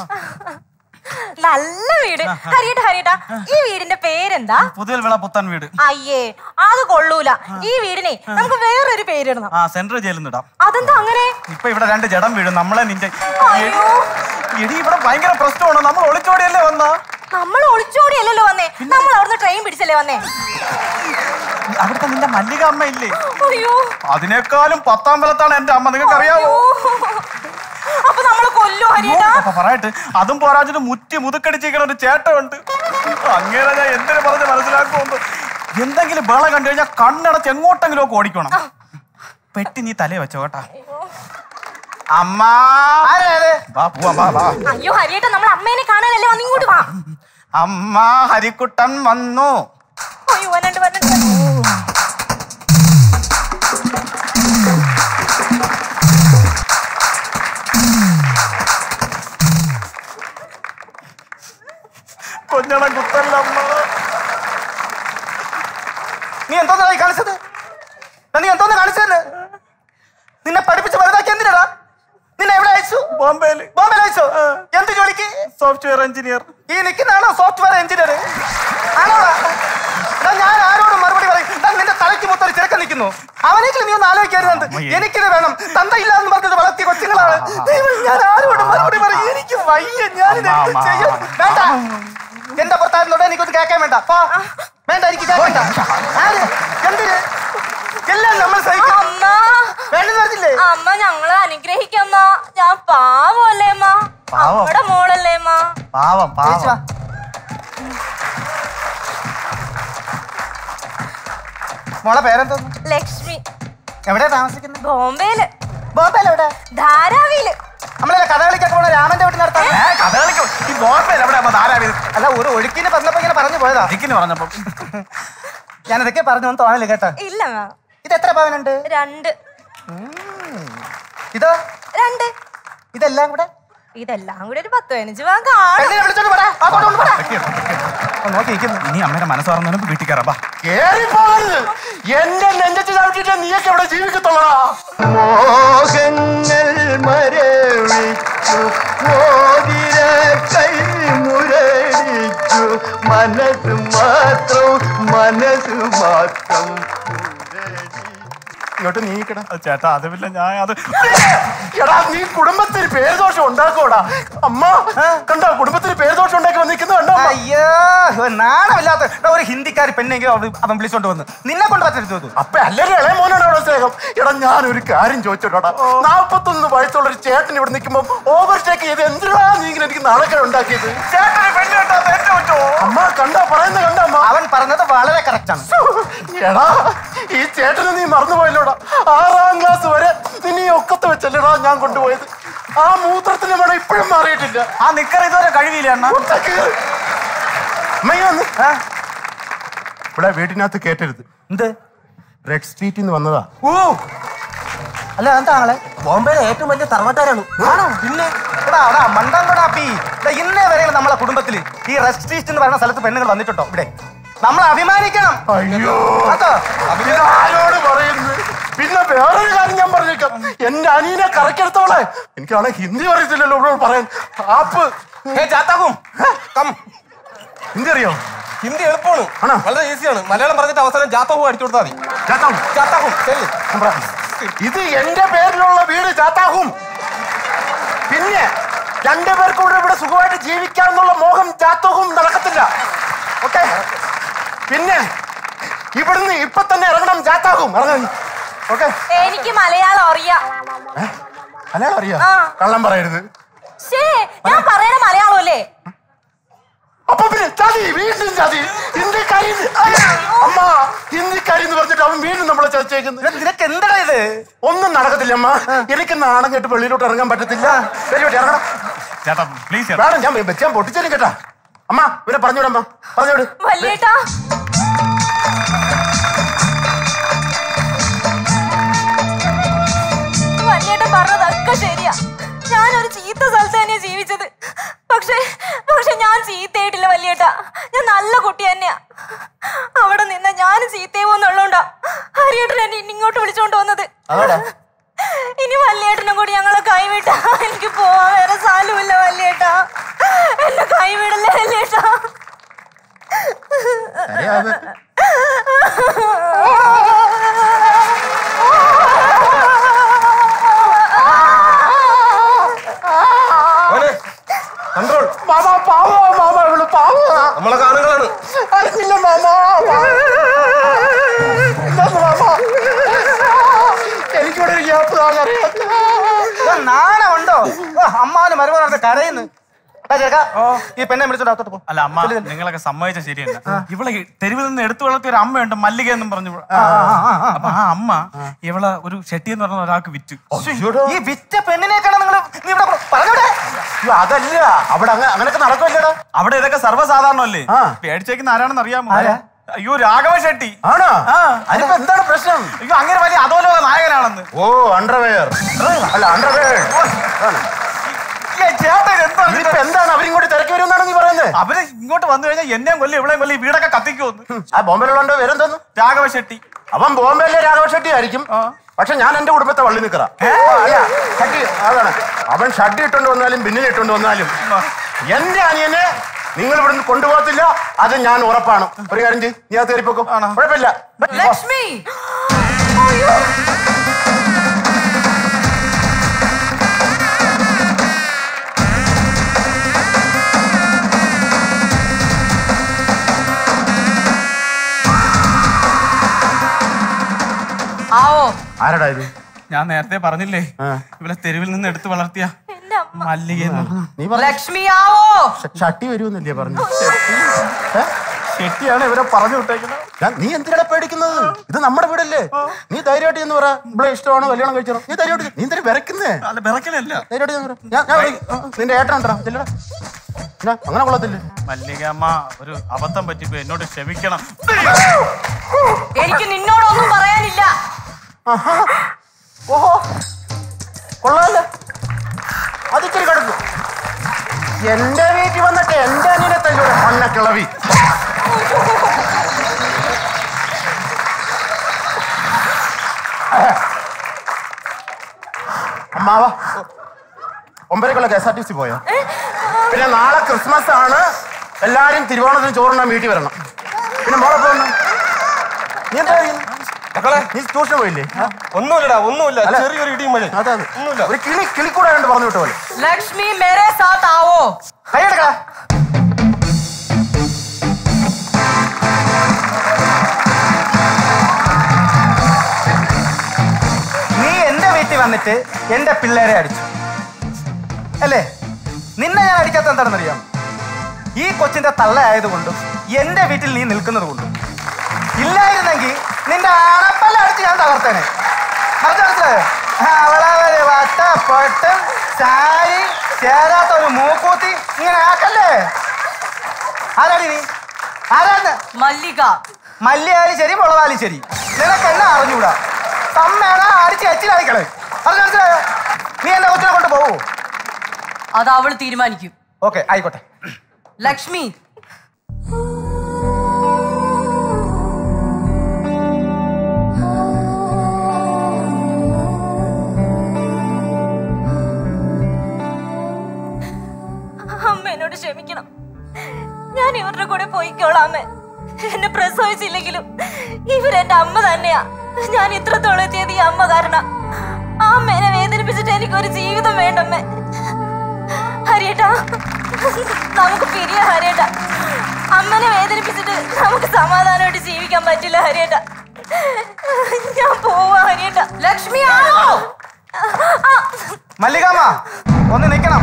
നല്ല വീട് ഹരിയേട്ട ഹരിയേട്ട ഈ വീടിന്റെ പേരെന്താ പുതിയ വിള പുത്തൻ വീട് അയ്യേ അത് കൊള്ളൂല ഈ വീടിനെ നമുക്ക് വേറൊരു പേരിടണം ആ സെൻട്രൽ ജയിലിൽ നിന്ന് ഇടാം അതെന്താ അങ്ങനെ ഇപ്പൊ ഇവിടെ രണ്ട് ജഡം വീഴും നമ്മളെ നിന്റെ അയ്യോ എടി ഇവിടെ ഭയങ്കര പ്രശ്നമാണ് നമ്മൾ ഒളിച്ചോടിയല്ലേ വന്ന നമ്മൾ ഒളിച്ചോടിയല്ലല്ലോ വന്നേ നമ്മൾ അവിടുന്ന് ട്രെയിൻ പിടിച്ചല്ലേ വന്നേ അവിടുത്തെ നിന്റെ മല്ലിക അമ്മ ഇല്ലേ അയ്യോ അതിനേക്കാളും പത്താം ബലത്താണ് എന്റെ അമ്മ നിങ്ങൾക്ക് അറിയാമോ അപ്പൊ നമ്മള് കൊല്ലോ ഹരിയേട്ട അപ്പൊ പറയട്ടെ അതും പോരാഞ്ഞിട്ട് മുറ്റി മുതുക്കടിച്ചിരിക്കണ ഒരു ചേട്ടനുണ്ട് അങ്ങനെ ഞാൻ എന്തിനു പറഞ്ഞ് മനസ്സിലാക്കുമെന്ന് എന്തെങ്കിലും ബേള കണ്ടു കഴിഞ്ഞാൽ കണ്ണടച്ച് എങ്ങോട്ടെങ്കിലും ഒക്കെ ഓടിക്കണം പെട്ടി നീ തലേ വെച്ചോ കേട്ടാ അമ്മ വാ പോവാ വാ വാ അയ്യോ ഹരിയേട്ട നമ്മൾ അമ്മേനെ കാണാനല്ലേ വന്ന് ഇങ്ങോട്ട് വാ അമ്മ ഹരിക്കുട്ടൻ വന്നു അയ്യോ വരണ്ട് വരണ്ട് കൊഞ്ഞണം കുത്തല്ല അമ്മ നീ എന്തോന്നാ ഈ കാണിച്ചത് എടാ, നീ എന്തോന്ന് കാണിച്ചത് നിന്നെ പഠിപ്പിച്ച് വലുതാക്കി എന്തിനാ നിന്നെ എവിടെ അയച്ചു ബോംബെയിൽ ബോംബെയിൽ അയച്ചു എന്ത് ജോലിക്ക് സോഫ്റ്റ്വെയർ എഞ്ചിനീയർ ഈ നിൽക്കുന്നതാണോ സോഫ്റ്റ്വെയർ എഞ്ചിനീയർ ആണോടാ എടാ, ഞാൻ ആരോട് മറുപടി പറയും എടാ, നിന്റെ തലയ്ക്ക് മൊത്തം ഒരു ചിരക്കം നിൽക്കുന്നു അവനേക്ക് നീ ഒന്ന് ആലോചിക്കരുത് എനിക്കിത് വേണം തന്തയില്ല എന്ന് പറഞ്ഞത് വളർത്തിയ കൊച്ചുങ്ങളാണ് ദൈവം, ഞാൻ ആരോട് മറുപടി പറയും എനിക്ക് വയ്യ ഞാൻ ഇത് എന്ത് ചെയ്യും വേണ്ട എന്റെ ഭർത്താവിനോട് എനിക്കൊന്ന് കേൾക്കാൻ വേണ്ട പോ. വേണ്ട എനിക്ക് കേൾക്കണ്ട ആര് എന്തിന് എല്ലാം നമ്മൾ സഹിക്കും അമ്മ വേണ്ടെന്ന് പറഞ്ഞില്ലേ അമ്മ ഞങ്ങളെ അനുഗ്രഹിക്കമ്മ ഞാൻ പാവല്ലേ അമ്മ പാവം. അമ്മയുടെ മോളല്ലേ അമ്മ പാവം തിരിച്ച് വാ. പാവം മോളെ പേരെന്തോന്നു ലക്ഷ്മി എവിടെയാ താമസിക്കുന്നത് ബോംബെയില് ബോംബെയിൽ എവിടെ ധാരാവിയില് നമ്മളെ കഥകളിക്കൊക്കെ പോണ രാമന്റെ വീട്ടിൽ നടത്താൻ കഥകളിക്ക് ഈ ബോംബെയിൽ എവിടെ അമ്മ ധാരാവി അല്ല ഒരു ഒഴുക്കിന് പറഞ്ഞപ്പോ ഇങ്ങനെ പറഞ്ഞു പോയതാ അതിക്കിന് പറഞ്ഞപ്പോ ഞാൻ ഇതൊക്കെ പറഞ്ഞു എന്ന് തോന്നല് കേട്ടോ ഇല്ല അമ്മ. ഇത് എത്ര പവനുണ്ട് രണ്ട് ഇതോ രണ്ട് ഇതെല്ലാം കൂടെ ഇതെല്ലാം കൂടി ഒരു പത്ത് പതിനഞ്ച് വാൻ കാണും പെണ്ണിനെ വിളിച്ചോണ്ട് പോടാ. ആ, കൊണ്ട് കൊണ്ട് പോടാ. ഓ, നോക്കി നിൽക്കുന്നു ഇനി അമ്മയുടെ മനസ്സ് പറഞ്ഞാലും വീട്ടിൽ കയറാം വാ കേറി പോകരുത് എന്റെ നെഞ്ചത്ത് ചവിട്ടിട്ട് നീയൊക്കെ ഇവിടെ ജീവിക്കത്തുള്ളടാ മോഹങ്ങൾ മരവിച്ചു മോതിര കൈ മുരടിച്ചു മനസ്സ് മാത്രം മനസ്സ് മാത്രം ഇങ്ങോട്ട് നീക്കടാ ചേട്ടാ അത് പിന്നെ ഞാൻ അത് എടാ നീ കുടുംബത്തിന് പേരുദോഷം ഉണ്ടാക്കോടാ അമ്മ കണ്ടോ കുടുംബത്തിന് പേരുദോഷം ഉണ്ടാക്കി വന്നിരിക്കുന്നത് കണ്ടോ അമ്മ? അയ്യോ ഇവൻ നാണമില്ലാത്ത എടാ, ഒരു ഹിന്ദിക്കാരി പെണ്ണെങ്കിലും അവൻ അവൻ വിളിച്ചോണ്ട് വന്ന് നിന്നെ കൊണ്ട് പറ്റരുത് അപ്പൊ അല്ലെങ്കിൽ ഇളയ മോനാണ് അവിടെ സ്നേഹം എടാ ഞാൻ ഒരു കാര്യം ചോദിച്ചോടാ നാപ്പത്തൊന്ന് വയസ്സുള്ള ഒരു ചേട്ടൻ ഇവിടെ നിൽക്കുമ്പോ ഓവർടേക്ക് ചെയ്ത് എന്തിനാ നീ ഇങ്ങനെ എനിക്ക് നാളെ ഉണ്ടാക്കിയത് ചേട്ടന് പെണ്ണ് കിട്ടാത്ത എന്റെ പറ്റോ അമ്മ കണ്ടാ പറയുന്ന കണ്ട അമ്മ അവൻ പറഞ്ഞത് വളരെ കറക്റ്റ് ആണ് എടാ ഈ ചേട്ടനെ നീ മറന്നുപോയല്ലോടാ ആറാം ക്ലാസ് വരെ നിന്നെ ഈ ഒക്കത്ത് വെച്ചല്ലേടാ ഞാൻ കൊണ്ടുപോയത് ആ മൂത്രത്തിന്റെ മണം ഇപ്പോഴും മാറിയിട്ടില്ല ആ നിക്കർ ഇതുവരെ കഴിവില്ല അണ്ണ അമ്മയ്യ വന്ന് ഇവിടെ വീട്ടിനകത്ത് കേട്ടരുത് എന്ത് റെഡ് സ്ട്രീറ്റിൽ നിന്ന് വന്നതാ ഓ അല്ല എന്താങ്ങളെ ബോംബെയിലെ ഏറ്റവും വലിയ തറവാട്ടുകാരാണ് ആണോ പിന്നെ എടാ എടാ മണ്ടങ്കടാപ്പി എടാ ഇന്നേ വരെ നമ്മളെ കുടുംബത്തിൽ ഈ റെസ്റ്റ് ഈസ്റ്റ് എന്ന് പറയുന്ന സ്ഥലത്ത് പെണ്ണുങ്ങൾ വന്നിട്ടുണ്ടോ ഇവിടെ നമ്മൾ അഭിമാനിക്കണം അയ്യോ കേട്ടോ ഇത് ആരോട് പറയുന്നു പിന്നെ വേറൊരു കാര്യം ഞാൻ പറഞ്ഞേക്കാം എന്റെ അനിയനെ കറക്കെടുത്തോളെ എനിക്കാണെ ഹിന്ദി അറിയത്തില്ലല്ലോ ഇവിടെ പറയാൻ ആപ്പ് ഹിന്ദി അറിയോ ഹിന്ദി എളുപ്പമാണ് വളരെ ഈസിയാണ് മലയാളം പറഞ്ഞിട്ട് അവസാനം ജാത്തഹു അടിച്ചു കൊടുത്താൽ മതി ജാത്താഹും. ജാത്തഹു ശരി ഇത് എന്റെ പേരിലുള്ള വീട് ചാത്താഹും പിന്നെ രണ്ടുപേർക്കും കൂടെ ഇവിടെ സുഖമായിട്ട് ജീവിക്കാന്നുള്ള മോഹം ചാത്തഹും നടക്കത്തില്ല ഓക്കെ പിന്നെ ഇവിടുന്ന് ഇപ്പൊ തന്നെ ഇറങ്ങണം ചാത്താഹും ഇറങ്ങണം ഓക്കെ എനിക്ക് മലയാളം അറിയാം മലയാളം അറിയാം ആ. കള്ളം പറയരുത് ശേ ഞാൻ പറയണ മലയാളം അല്ലേ അപ്പൊ പിന്നെ ചതി വീണ്ടും ചതി ഹിന്ദിക്കാരി അമ്മ ഹിന്ദിക്കാരി എന്ന് പറഞ്ഞിട്ട് അവൻ വീണ്ടും നമ്മളെ ചതിച്ചേക്കുന്നത് നിനക്ക് എന്താ ഇത് ഒന്നും നടക്കത്തില്ല അമ്മ എനിക്ക് നാണം കേട്ട് വെളിയിലോട്ട് ഇറങ്ങാൻ പറ്റത്തില്ല വെളിയിലോട്ട് ഇറങ്ങണം ചേട്ടാ പ്ലീസ് വേണം ഞാൻ വെച്ചാൻ പൊട്ടിച്ചേരും കേട്ടാ അമ്മ ഇവരെ പറഞ്ഞുവിടമ്മ പറഞ്ഞുവിട് വല്യേട്ടാ വല്യേട്ടൻ പറഞ്ഞതൊക്കെ ശരിയാ ഞാനൊരു ചീത്ത സ്ഥലത്ത് തന്നെയാ ജീവിച്ചത് പക്ഷേ പക്ഷെ ഞാൻ ചീത്തയായിട്ടില്ല വല്യേട്ടാ ഞാൻ നല്ല കുട്ടി തന്നെയാ അവിടെ നിന്ന് ഞാൻ ചീത്തയുമെന്നുള്ളതുകൊണ്ടാ ഹരിയേട്ടൻ എന്നെ ഇനി ഇങ്ങോട്ട് വിളിച്ചോണ്ട് വന്നത് അതാടാ ഇനി വല്യേട്ടനും കൂടി ഞങ്ങളെ കൈവിട്ടാ എനിക്ക് പോവാൻ വേറെ സ്ഥലമില്ല വല്യേട്ടാ എന്നെ കൈവിടല്ലേ വല്യേട്ടാ കരയാതെ. കൺട്രോൾ മാമ പാവ മാമ ഇവള് പാവ നമ്മളെ കാണുകളാണ് അറിഞ്ഞില്ല മാമ എന്താന്ന് മാമ എനിക്കിവിടെ ഒരു ഗ്യാപ്പ് താങ്ങറിയാം നാണമുണ്ടോ അമ്മാന് മരുമോനെ കരയുന്നു എടാ ചേട്ടാ ഈ പെണ്ണെ വിളിച്ചോണ്ട് അകത്തോട്ട് പോ അല്ല അമ്മ നിങ്ങളൊക്കെ സമ്മതിച്ച ശരിയല്ല ഇവളെ ഈ തെരുവിൽ നിന്ന് എടുത്തു വളർത്തിയ ഒരു അമ്മയുണ്ട് മല്ലിക എന്നും പറഞ്ഞു അപ്പൊ ആ അമ്മ ഇവളെ ഒരു ഷെട്ടി എന്ന് പറഞ്ഞ ഒരാൾക്ക് വിറ്റ് ഈ വിറ്റ പെണ്ണിനേക്കാണ് നിങ്ങൾ നീ ഇവിടെ പറഞ്ഞോടെ അയ്യോ, അതല്ല അവിടെ അങ്ങ- അങ്ങനൊക്കെ നടക്കുമല്ലേടാ അവിടെ ഇതൊക്കെ സർവ്വസാധാരണമല്ലേ പേടിച്ചേക്കുന്ന ആരാണെന്ന് അറിയാമോ ആരാ? അയ്യോ രാഘവ ഷെട്ടി ആണോ ആ. അതിപ്പോ എന്താണ് പ്രശ്നം അയ്യോ അങ്ങനെ വലിയ അതോലോക നായകനാണെന്ന് ഓ അണ്ടർവെയർ അല്ല അണ്ടർവെയർ ഈ ചേട്ടൻ എന്താണ് ഇത്? ഇതിപ്പോ എന്താണ് അവരിങ്ങോട്ട് തിരക്കി വരുമെന്നാണ് നീ പറയുന്നത് അവര് ഇങ്ങോട്ട് വന്നു കഴിഞ്ഞാൽ എന്നെയും കൊല്ലി ഇവളെയും കൊല്ലി ഈ വീടൊക്കെ കത്തിക്കുമെന്ന് ആ ബോംബെയിലുള്ള പേരെന്തോന്നു രാഘവ ഷെട്ടി അവൻ ബോംബെയിലെ രാഘവ ഷെട്ടി ആയിരിക്കും പക്ഷെ ഞാൻ എന്റെ കുടുംബത്തെ വള്ളി നിൽക്കറ അല്ല ഷഡ്ഡി അതാണ് അവൻ ഷഡ്ഡി ഇട്ടുകൊണ്ട് വന്നാലും പിന്നിൽ ഇട്ടുകൊണ്ട് വന്നാലും എന്റെ അനിയനെ നിങ്ങൾ ഇവിടുന്ന് കൊണ്ടുപോകത്തില്ല അത് ഞാൻ ഉറപ്പാണ് ഒരു കാര്യം ചെയ്യ് നീ അത് കയറിപ്പോക്കും കുഴപ്പമില്ല ലക്ഷ്മി ആവോ ആരടാ ഇത് ഞാൻ നേരത്തെ പറഞ്ഞില്ലേ ഇവളെ തെരുവിൽ നിന്ന് എടുത്തു വളർത്തിയ മല്ലിക നീ പറഞ്ഞ ലക്ഷ്മി ആവോ ഷട്ടി വരുമെന്നല്ലേ പറഞ്ഞു ഷെട്ടിയാണ് ഇവരെ പറഞ്ഞു വിട്ടേക്കുന്നത് ഞാൻ- നീ എന്തിനാ പേടിക്കുന്നത് ഇത് നമ്മുടെ വീടല്ലേ നീ ധൈര്യമായിട്ട് എന്ന് പറ ഇവിടെ ഇഷ്ടമാണോ കല്യാണം കഴിച്ചോ നീ ധൈര്യമായിട്ട് നീ എന്തിനാ വിറക്കുന്നേ അല്ല വിറക്കലല്ല ധൈര്യമായിട്ട് ചെന്ന് പറ. ഞാൻ ഞാൻ വിളി- ആ, നിന്റെ ഏട്ടൻ ഉണ്ടോ ചെല്ലടാ ഇല്ല, അങ്ങനെ കൊള്ളത്തില്ലേ മല്ലിക അമ്മ ഒരു അബദ്ധം പറ്റിപ്പോ എന്നോട് ക്ഷമിക്കണം എനിക്ക് നിന്നോടൊന്നും പറയാനില്ല ഓഹോ കൊള്ളാല്ലേ അതിച്ചിരി കിടക്കും എന്റെ വീട്ടിൽ വന്നിട്ട് എന്റെ അനിയനെ തല്ലൂടെ മണ്ണ കിളവി അമ്മാവ ഒമ്പരക്കുള്ള K S R T C പോയോ പിന്നെ നാളെ ക്രിസ്മസ് ആണ് എല്ലാരും തിരുവോണത്തിന് ചോറുണ്ണാൻ വീട്ടിൽ വരണം പിന്നെ മോളെ പോകുന്നു നീ എന്താ ചെയ്യുന്നെ? മക്കളെ നീ ട്യൂഷൻ പോയില്ലേ ഒന്നുമില്ലടാ ഒന്നുമില്ല അല്ല. ചെറിയൊരു ഇടിയും മഴ അതെ അതെ ഒരു കിളി കിളിക്കൂടെ കണ്ട് പറഞ്ഞു വിട്ട പോലെ ലക്ഷ്മി മേരെ സാത്ത് ആവോ കൈയെടുക്ക നീ എന്റെ വീട്ടിൽ വന്നിട്ട് എന്റെ പിള്ളേരെ അടിച്ചു അല്ലേ നിന്നെ ഞാൻ അടിക്കാത്ത എന്താണെന്നറിയാം ഈ കൊച്ചിന്റെ തള്ള ആയതുകൊണ്ടും എന്റെ വീട്ടിൽ നീ നിൽക്കുന്നത് കൊണ്ടും ഇല്ലായിരുന്നെങ്കിൽ നിന്റെ അണപ്പല്ല അടിച്ച് ഞാൻ തകർത്തേനെ മനസ്സിലായോ? മനസ്സിലായോ അവളെ ഒരു വട്ട പൊട്ടും സാരി ചേരാത്ത ഒരു മൂക്കൂത്തി ഇങ്ങനെ ആക്കല്ലേ ആരാടി നീ ആരാന്ന് മല്ലിക മല്ലിയായാലും ശരി മുളകായാലും ശരി നിനക്ക് എന്നെ അറിഞ്ഞൂടാ തമ്മേണ അടിച്ച് എച്ചിലടിക്കളെ അത് മനസ്സിലായോ നീ എന്റെ കൊച്ചിനെ കൊണ്ട് പോകൂ അത് അവൾ തീരുമാനിക്കും ഓക്കെ ആയിക്കോട്ടെ ലക്ഷ്മി അമ്മ എന്നോട് ക്ഷമിക്കണം ഞാൻ ഇവരുടെ കൂടെ പോയിക്കോളാം അമ്മ എന്നെ പ്രസവിച്ചില്ലെങ്കിലും ഇവരെന്റെ അമ്മ തന്നെയാ ഞാൻ ഇത്രത്തോളം എത്തിയത് ഈ അമ്മ കാരണം ആ അമ്മേനെ വേദനിപ്പിച്ചിട്ട് എനിക്കൊരു ജീവിതം വേണ്ടമ്മേ ഹരിയേട്ടാ നമുക്ക് പിരിയ ഹരിയേട്ടാ അമ്മനെ വേദനിപ്പിച്ചിട്ട് നമുക്ക് സമാധാനമായിട്ട് ജീവിക്കാൻ പറ്റില്ല ഹരിയേട്ടാ ഞാൻ പോവാ ഹരിയേട്ടാ ലക്ഷ്മി ആണോ മല്ലികാമ്മ ഒന്ന് നിൽക്കണം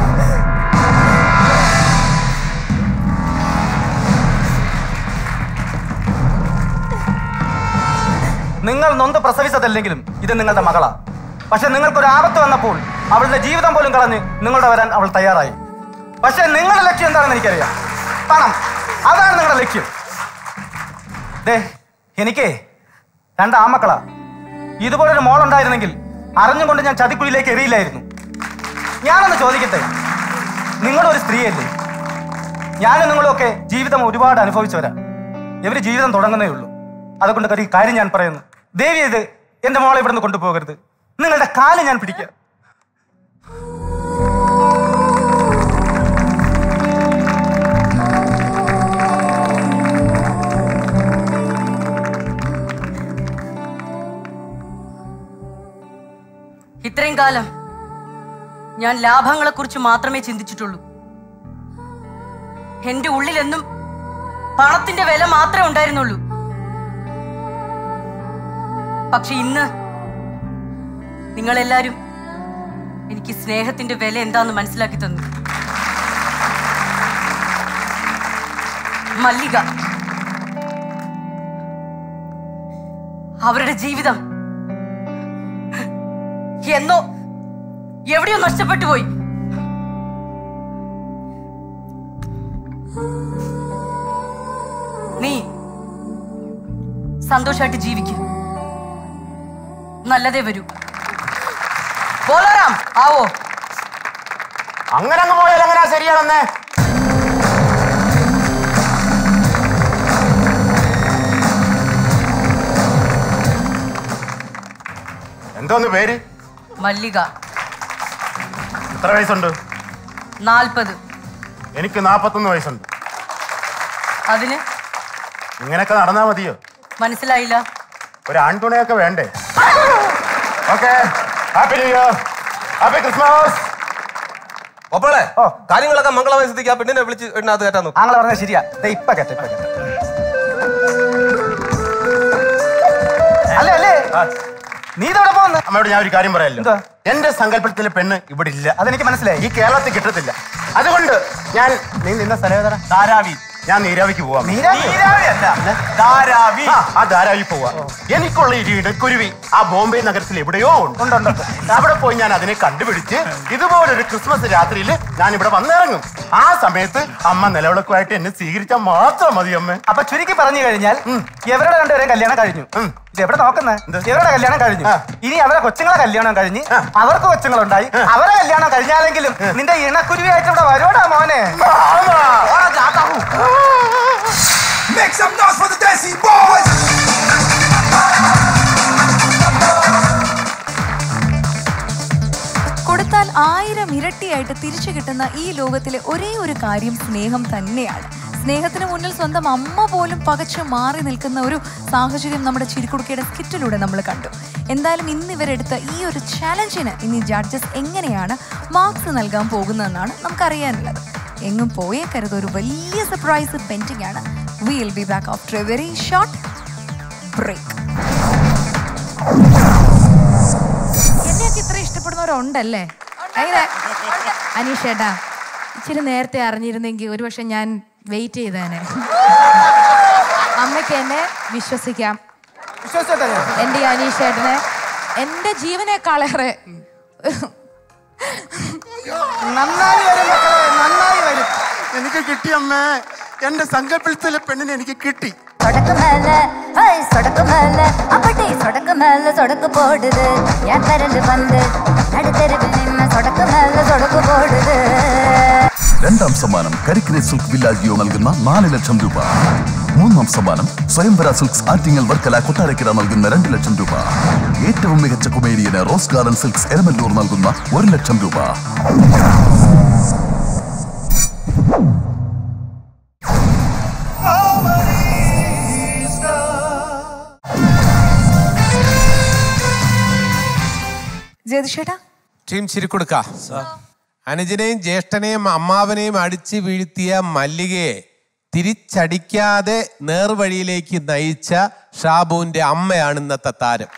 നിങ്ങൾ നൊന്ത് പ്രസവിച്ചതല്ലെങ്കിലും ഇത് നിങ്ങളുടെ മകളാ പക്ഷെ നിങ്ങൾക്കൊരു ആപത്ത് വന്നപ്പോൾ അവളുടെ ജീവിതം പോലും കളഞ്ഞ് നിങ്ങളുടെ വരാൻ അവൾ തയ്യാറായി പക്ഷെ നിങ്ങളുടെ ലക്ഷ്യം എന്താണെന്ന് എനിക്കറിയാം പണം അതാണ് നിങ്ങളുടെ ലക്ഷ്യം ദേ എനിക്കേ രണ്ട് ആമക്കളാ ഇതുപോലൊരു മോളുണ്ടായിരുന്നെങ്കിൽ അറിഞ്ഞുകൊണ്ട് ഞാൻ ചതിക്കുഴിയിലേക്ക് എറിയില്ലായിരുന്നു ഞാനൊന്ന് ചോദിക്കട്ടെ നിങ്ങളൊരു സ്ത്രീയല്ലേ ഞാനും നിങ്ങളൊക്കെ ജീവിതം ഒരുപാട് അനുഭവിച്ചവരാ ഇവര് ജീവിതം തുടങ്ങുന്നേ ഉള്ളൂ അതുകൊണ്ട് ഒരു കാര്യം ഞാൻ പറയുന്നു ദേവി ഇത് എന്റെ മോളെ ഇവിടുന്ന് കൊണ്ടുപോകരുത് നിങ്ങളുടെ കാല് ഞാൻ പിടിക്കാം ഇത്രയും കാലം ഞാൻ ലാഭങ്ങളെ കുറിച്ച് മാത്രമേ ചിന്തിച്ചിട്ടുള്ളൂ എന്റെ ഉള്ളിലെന്നും പണത്തിന്റെ വില മാത്രമേ ഉണ്ടായിരുന്നുള്ളൂ പക്ഷെ ഇന്ന് നിങ്ങളെല്ലാരും എനിക്ക് സ്നേഹത്തിന്റെ വില എന്താന്ന് മനസ്സിലാക്കി തന്നു മല്ലിക അവരുടെ ജീവിതം എന്നോ എവിടെയോ നഷ്ടപ്പെട്ടു പോയി നീ സന്തോഷമായിട്ട് ജീവിക്കും നല്ലതേ വരൂ ബോലാറാം ആവോ അങ്ങനെ അങ്ങ് പോയാൽ എങ്ങനെയാ ശരിയാണെന്നേ എന്തോന്ന് പേര് മല്ലിക എത്ര വയസ്സുണ്ട് നാൽപ്പത് എനിക്ക് നാപ്പത്തൊന്ന് വയസ്സുണ്ട് അതിന് ഇങ്ങനെയൊക്കെ നടന്നാ മതിയോ മനസ്സിലായില്ല ഒരു ആൺതുണയൊക്കെ വേണ്ടേ okay happy new year happy Christmas ഒപ്പളെ കാര്യങ്ങളൊക്കെ മംഗളമായി സ്ഥിതിക്ക് ആ പെണ്ണിനെ വിളിച്ച് ഇതിനകത്ത് കയറ്റാൻ നോക്കും ആങ്ങളെ പറഞ്ഞാൽ ശരിയാ ദേ ഇപ്പൊ കേട്ടെ ഇപ്പൊ കേട്ടെ അല്ലേ അല്ലേ നീ ഇതവിടെ പോകുന്നു അമ്മയോട് ഞാൻ ഒരു കാര്യം പറയാമല്ലോ എന്റെ സങ്കല്പത്തിലെ പെണ്ണ് ഇവിടെ ഇല്ല അതെനിക്ക് മനസ്സിലായി ഈ കേരളത്തിൽ കിട്ടത്തില്ല അതുകൊണ്ട് ഞാൻ നീ നിന്ന സ്ഥലം ധാരാവി ഞാൻ നീരാവിക്ക് പോവാം നീരാവി അല്ല ധാരാവി ആ, ആ ധാരാവി പോവാ എനിക്കുള്ള ഈ ഇടക്കുരുവി ആ ബോംബെ നഗരത്തിൽ എവിടെയോ ഉണ്ട് അവിടെ പോയി ഞാൻ അതിനെ കണ്ടുപിടിച്ച് ഇതുപോലൊരു ക്രിസ്മസ് രാത്രിയിൽ ഞാൻ ഇവിടെ വന്നിറങ്ങും ആ സമയത്ത് അമ്മ നിലവിളക്കുമായിട്ട് എന്നെ സ്വീകരിച്ചാൽ മാത്രം മതി അമ്മ അപ്പൊ ചുരുക്കി പറഞ്ഞു കഴിഞ്ഞാൽ എവരുടെ രണ്ടുപേരും കല്യാണം കഴിഞ്ഞു ഇത് എവിടെ നോക്കുന്നത് ഇവരുടെ കല്യാണം കഴിഞ്ഞു ഇനി അവരുടെ കൊച്ചുങ്ങളെ കല്യാണം കഴിഞ്ഞ് അവർക്ക് കൊച്ചുങ്ങളുണ്ടായി അവരെ കല്യാണം കഴിഞ്ഞാലെങ്കിലും നിന്റെ ഇണക്കുരുവിയായിട്ട് ഇവിടെ വരോടാ മോനെ ഓടാ ചാത്താവൂ. Make some noise for the Desi Boys! കൊടുത്താൽ ആയിരം ഇരട്ടിയായിട്ട് തിരിച്ചു കിട്ടുന്ന ഈ ലോകത്തിലെ ഒരേ ഒരു കാര്യം സ്നേഹം തന്നെയാണ് സ്നേഹത്തിന് മുന്നിൽ സ്വന്തം അമ്മ പോലും പകച്ചു മാറി നിൽക്കുന്ന ഒരു സാഹചര്യം നമ്മുടെ ചിരിക്കുടുക്കയുടെ സ്കിറ്റിലൂടെ നമ്മൾ കണ്ടു എന്തായാലും ഇന്ന് ഇവരെടുത്ത ഈ ഒരു ചാലഞ്ചിന് ഇനി ജഡ്ജസ് എങ്ങനെയാണ് മാർക്സ് നൽകാൻ പോകുന്നതെന്നാണ് നമുക്കറിയാനുള്ളത് എങ്ങും പോയേക്കരുത് ഒരു വലിയ സർപ്രൈസ് പെൻഡിങ് ആണ് will be back after a very short break എന്നെയൊക്കെ ഇത്ര ഇഷ്ടപ്പെടുന്നവരുണ്ടല്ലേ എങ്ങനെ അനീഷേട്ടാ ഇച്ചിരി നേരത്തെ അറിഞ്ഞിരുന്നെങ്കിൽ ഒരുപക്ഷെ ഞാൻ വെയിറ്റ് ചെയ്തേനെ അമ്മയ്ക്ക് എന്നെ വിശ്വസിക്കാം എന്റെ ഈ അനീഷേട്ടനെ എന്റെ ജീവനേക്കാളേറെ നന്നായി വരും മക്കളെ നന്നായി വരും എനിക്ക് കിട്ടി അമ്മേ എന്റെ സങ്കല്പത്തിലെ പെണ്ണിനെ എനിക്ക് കിട്ടി சொடக்கு மேல ஹாய் சொடக்கு மேல அப்படி சொடக்கு மேல சொடக்கு போடுது என் விரல் வந்து நடுத்தெருவில் நின்று சொடக்கு மேல சொடக்கு போடுது രണ്ടാം സമ്മാനം കരിക്കിനെ സിൽക്ക് വില്ലാജിയോ നൽകുന്ന നാല് ലക്ഷം രൂപ മൂന്നാം സമ്മാനം സ്വയംവര സിൽക്സ് ആറ്റിങ്ങൽ വർക്കല കൊട്ടാരക്കര നൽകുന്ന രണ്ട് ലക്ഷം രൂപ ഏറ്റവും മികച്ച കൊമേഡിയന് റോസ് ഗാർഡൻ സിൽക്സ് എരമല്ലൂർ നൽകുന്ന ഒരു ലക്ഷം രൂപ ജ്യോതിഷേട്ടാ ടീം ചിരിക്കൊടുക്ക അനുജനെയും ജ്യേഷ്ഠനെയും അമ്മാവനെയും അടിച്ചു വീഴ്ത്തിയ മല്ലികയെ തിരിച്ചടിക്കാതെ നേർവഴിയിലേക്ക് നയിച്ച ഷാബുവിന്റെ അമ്മയാണ് ഇന്നത്തെ താരം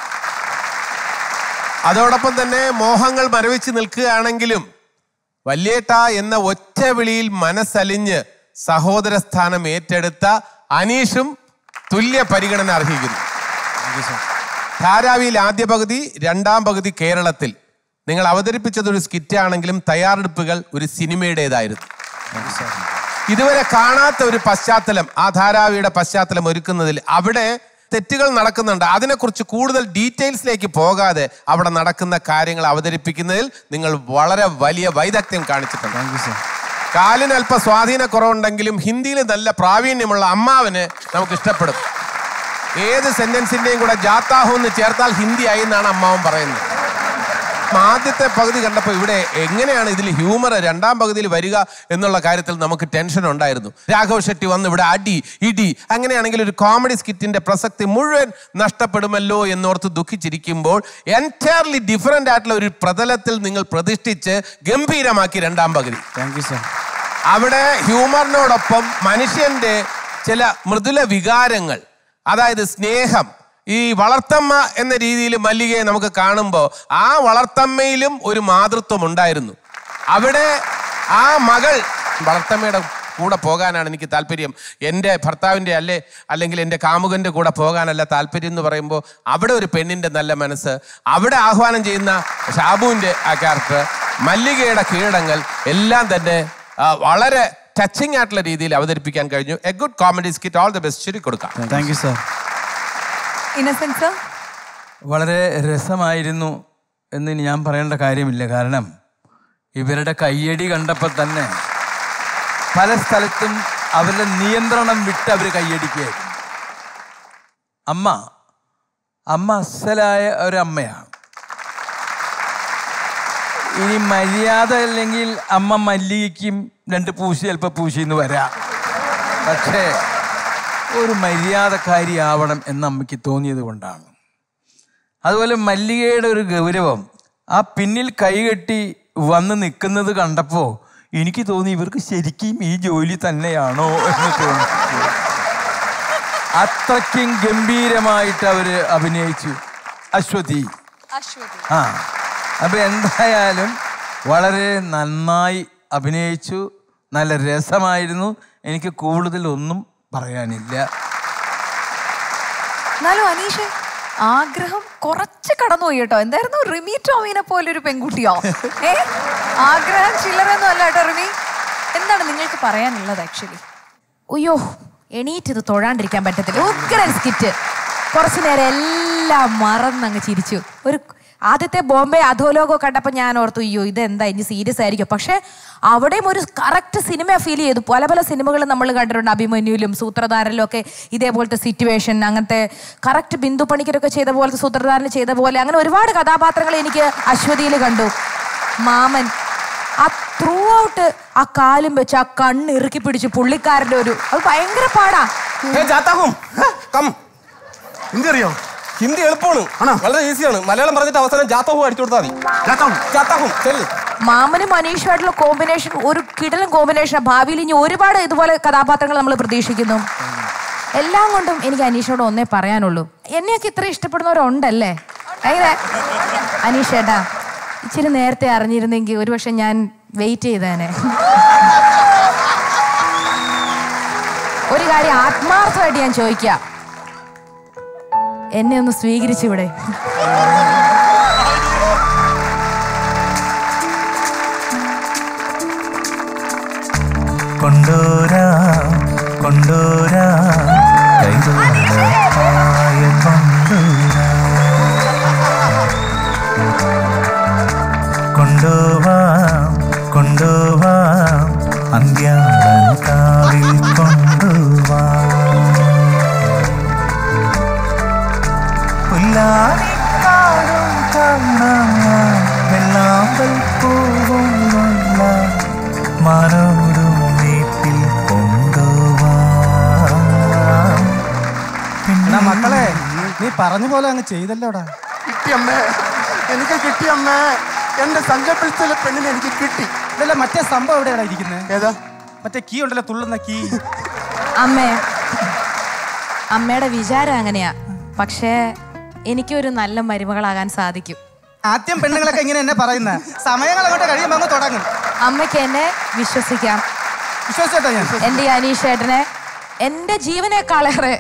അതോടൊപ്പം തന്നെ മോഹങ്ങൾ മരവിച്ച് നിൽക്കുകയാണെങ്കിലും വല്യേട്ട എന്ന ഒറ്റ വിളിയിൽ മനസ്സലിഞ്ഞ് സഹോദര സ്ഥാനം ഏറ്റെടുത്ത അനീഷും തുല്യ പരിഗണന അർഹിക്കുന്നു ധാരാവിയിൽ ആദ്യ പകുതി രണ്ടാം പകുതി കേരളത്തിൽ നിങ്ങൾ അവതരിപ്പിച്ചത് ഒരു സ്കിറ്റാണെങ്കിലും തയ്യാറെടുപ്പുകൾ ഒരു സിനിമയുടേതായിരുന്നു ഇതുവരെ കാണാത്ത ഒരു പശ്ചാത്തലം ആ ധാരാവിയുടെ പശ്ചാത്തലം ഒരുക്കുന്നതിൽ അവിടെ തെറ്റുകൾ നടക്കുന്നുണ്ട് അതിനെക്കുറിച്ച് കൂടുതൽ ഡീറ്റെയിൽസിലേക്ക് പോകാതെ അവിടെ നടക്കുന്ന കാര്യങ്ങൾ അവതരിപ്പിക്കുന്നതിൽ നിങ്ങൾ വളരെ വലിയ വൈദഗ്ധ്യം കാണിച്ചിട്ടുണ്ട് കാലിന് അല്പ സ്വാധീന കുറവുണ്ടെങ്കിലും ഹിന്ദിയിൽ നല്ല പ്രാവീണ്യമുള്ള അമ്മാവന് നമുക്ക് ഇഷ്ടപ്പെടും ഏത് സെന്റൻസിന്റെയും കൂടെ ജാത്താഹു എന്ന് ചേർത്താൽ ഹിന്ദി ആയി എന്നാണ് അമ്മാവൻ പറയുന്നത് ആദ്യത്തെ പകുതി കണ്ടപ്പോൾ ഇവിടെ എങ്ങനെയാണ് ഇതിൽ ഹ്യൂമർ രണ്ടാം പകുതിയിൽ വരിക എന്നുള്ള കാര്യത്തിൽ നമുക്ക് ടെൻഷൻ ഉണ്ടായിരുന്നു രാഘവ് ഷെട്ടി വന്ന് ഇവിടെ അടി ഇടി അങ്ങനെയാണെങ്കിൽ ഒരു കോമഡി സ്കിറ്റിന്റെ പ്രസക്തി മുഴുവൻ നഷ്ടപ്പെടുമല്ലോ എന്നോർത്ത് ദുഃഖിച്ചിരിക്കുമ്പോൾ എൻറ്റയർലി ഡിഫറെന്റ് ആയിട്ടുള്ള ഒരു പ്രതലത്തിൽ നിങ്ങൾ പ്രതിഷ്ഠിച്ച് ഗംഭീരമാക്കി രണ്ടാം പകുതി താങ്ക് യു സർ അവിടെ ഹ്യൂമറിനോടൊപ്പം മനുഷ്യന്റെ ചില മൃദുല വികാരങ്ങൾ അതായത് സ്നേഹം ഈ വളർത്തമ്മ എന്ന രീതിയിൽ മല്ലികയെ നമുക്ക് കാണുമ്പോൾ ആ വളർത്തമ്മയിലും ഒരു മാതൃത്വം ഉണ്ടായിരുന്നു അവിടെ ആ മകൾ വളർത്തമ്മയുടെ കൂടെ പോകാനാണ് എനിക്ക് താല്പര്യം എൻ്റെ ഭർത്താവിൻ്റെ അല്ലെ അല്ലെങ്കിൽ എൻ്റെ കാമുകൻ്റെ കൂടെ പോകാനല്ല താല്പര്യം എന്ന് പറയുമ്പോൾ അവിടെ ഒരു പെണ്ണിൻ്റെ നല്ല മനസ്സ് അവിടെ ആഹ്വാനം ചെയ്യുന്ന ഷാബുവിൻ്റെ ആ ക്യാരക്ടർ മല്ലികയുടെ കീഴടങ്ങൾ എല്ലാം തന്നെ ആ, വളരെ ടച്ചിങ് ആയിട്ടുള്ള രീതിയിൽ അവതരിപ്പിക്കാൻ കഴിഞ്ഞു a good comedy skit all the best ശരി കൊടുക്കാം താങ്ക് യു സർ ഇന്നസെൻസ് വളരെ രസമായിരുന്നു എന്ന് ഇനി ഞാൻ പറയേണ്ട കാര്യമില്ല കാരണം ഇവരുടെ കയ്യടി കണ്ടപ്പോൾ തന്നെ പല സ്ഥലത്തും അവരുടെ നിയന്ത്രണം വിട്ട് അവർ കയ്യടിക്കുകയായിരുന്നു അമ്മ അമ്മ അസലായ ഒരമ്മയാണ് ഇനി മര്യാദ അല്ലെങ്കിൽ അമ്മ മല്ലികയ്ക്കും രണ്ട് പൂശി ചിലപ്പോൾ പൂശിന്ന് വരാം പക്ഷേ ഒരു മര്യാദക്കാരി ആവണം എന്ന് അമ്മയ്ക്ക് തോന്നിയത് കൊണ്ടാണ് അതുപോലെ മല്ലികയുടെ ഒരു ഗൗരവം ആ പിന്നിൽ കൈകെട്ടി വന്ന് നിൽക്കുന്നത് കണ്ടപ്പോൾ എനിക്ക് തോന്നി ഇവർക്ക് ശരിക്കും ഈ ജോലി തന്നെയാണോ എന്ന് തോന്നി അത്രയ്ക്കും ഗംഭീരമായിട്ട് അവര് അഭിനയിച്ചു അശ്വതി ആ അപ്പൊ എന്തായാലും വളരെ നന്നായി അഭിനയിച്ചു നല്ല രസമായിരുന്നു എനിക്ക് കൂടുതൽ ഒന്നും പറയാനില്ല എന്നാലും അനീഷ് ആഗ്രഹം കുറച്ച് കടന്നുപോയി കേട്ടോ എന്തായിരുന്നു റിമി ടോമിനെ പോലെ ഒരു പെൺകുട്ടിയോ ഏ ആഗ്രഹം ചില്ലറൊന്നും അല്ല കേട്ടോ റിമി എന്താണ് നിങ്ങൾക്ക് പറയാനുള്ളത് ആക്ച്വലി അയ്യോ എണീറ്റ് ഇത് തൊഴാണ്ടിരിക്കാൻ പറ്റത്തില്ല ഉഗ്രൻ സ്കിറ്റ് കുറച്ചു നേരം എല്ലാം മറന്നങ്ങ് ചിരിച്ചു ഒരു ആദ്യത്തെ ബോംബെ അധോലോകോ കണ്ടപ്പോൾ ഞാൻ ഓർത്തു അയ്യോ ഇതെന്താ ഇനി സീരിയസ് ആയിരിക്കും പക്ഷെ അവിടെയും ഒരു കറക്റ്റ് സിനിമ ഫീൽ ചെയ്തു പല പല സിനിമകൾ നമ്മൾ കണ്ടിട്ടുണ്ട് അഭിമന്യുവിലും സൂത്രധാരനിലും ഒക്കെ ഇതേപോലത്തെ സിറ്റുവേഷൻ അങ്ങനത്തെ കറക്റ്റ് ബിന്ദു പണിക്കരൊക്കെ ചെയ്ത പോലത്തെ സൂത്രധാരൻ ചെയ്ത പോലെ അങ്ങനെ ഒരുപാട് കഥാപാത്രങ്ങൾ എനിക്ക് അശ്വതിയിൽ കണ്ടു മാമൻ ആ ത്രൂ ഔട്ട് ആ കാലും വെച്ച് ആ കണ്ണ് ഇറുക്കി പിടിച്ച് പുള്ളിക്കാരൻ്റെ ഒരു അത് ഭയങ്കര പാടാ ഹിന്ദി അറിയോ ഹിന്ദി എളുപ്പമാണ് വളരെ ഈസിയാണ് മലയാളം പറഞ്ഞിട്ട് അവസാനം ജാത്തഹു അടിച്ചു കൊടുത്താൽ മതി ജാത്തഹും ചെല്ല് മാമനും മനീഷുമായിട്ടുള്ള കോമ്പിനേഷൻ ഒരു കിടലൻ കോമ്പിനേഷൻ ഭാവിയിൽ ഇനി ഒരുപാട് ഇതുപോലെ കഥാപാത്രങ്ങൾ നമ്മൾ പ്രതീക്ഷിക്കുന്നു എല്ലാം കൊണ്ടും എനിക്ക് അനീഷോട് ഒന്നേ പറയാനുള്ളൂ എന്നെയൊക്കെ ഇത്ര ഇഷ്ടപ്പെടുന്നവരുണ്ടല്ലേ എങ്ങനെ അനീഷ് ഏട്ടാ ഇച്ചിരി നേരത്തെ അറിഞ്ഞിരുന്നെങ്കിൽ ഒരുപക്ഷെ ഞാൻ വെയിറ്റ് ചെയ്തേനെ ഒരു കാര്യം ആത്മാർത്ഥമായിട്ട് ഞാൻ ചോദിക്കാം എന്നെ ഒന്ന് സ്വീകരിച്ചിവിടെ കൊണ്ടോരാ കൊണ്ടോരാ കൈതോലപ്പായ കൊണ്ടോരാ കൊണ്ടോവാം കൊണ്ടോവാം അന്ത്യാടൻ കാവിൽ കൊണ്ടുവാം പുല്ലാനിക്കാടും കാണാം വെള്ളാമ്പൽ പൂവും കൊള്ളാം മാനോടും വീട്ടിൽ കൊണ്ടുവാം എടാ മക്കളെ നീ പറഞ്ഞ പോലെ അങ്ങ് ചെയ്തല്ലോടാ കിട്ടിയമ്മേ എനിക്ക് കിട്ടിയമ്മേ എന്റെ സങ്കല്പിച്ചിലെ പെണ്ണിനെ എനിക്ക് കിട്ടി ഇതല്ല മറ്റേ സംഭവം എവിടെയാണ് ഇരിക്കുന്നത് ഏതാ മറ്റേ കീ ഉണ്ടല്ലോ തുള്ളുന്ന കീ അമ്മേ അമ്മയുടെ വിചാരം അങ്ങനെയാ പക്ഷേ എനിക്കൊരു നല്ല മരുമകളാകാൻ സാധിക്കും ആദ്യം പെണ്ണുങ്ങളൊക്കെ ഇങ്ങനെ എന്നെ പറയുന്ന സമയങ്ങൾ അങ്ങോട്ട് കഴിയുമ്പോൾ അങ്ങ് തുടങ്ങും അമ്മയ്ക്ക് എന്നെ വിശ്വസിക്കാം വിശ്വസിച്ചോട്ടോ ഞാൻ എന്റെ ഈ അനീഷ് ഏട്ടനെ എന്റെ ജീവനേക്കാളേറെ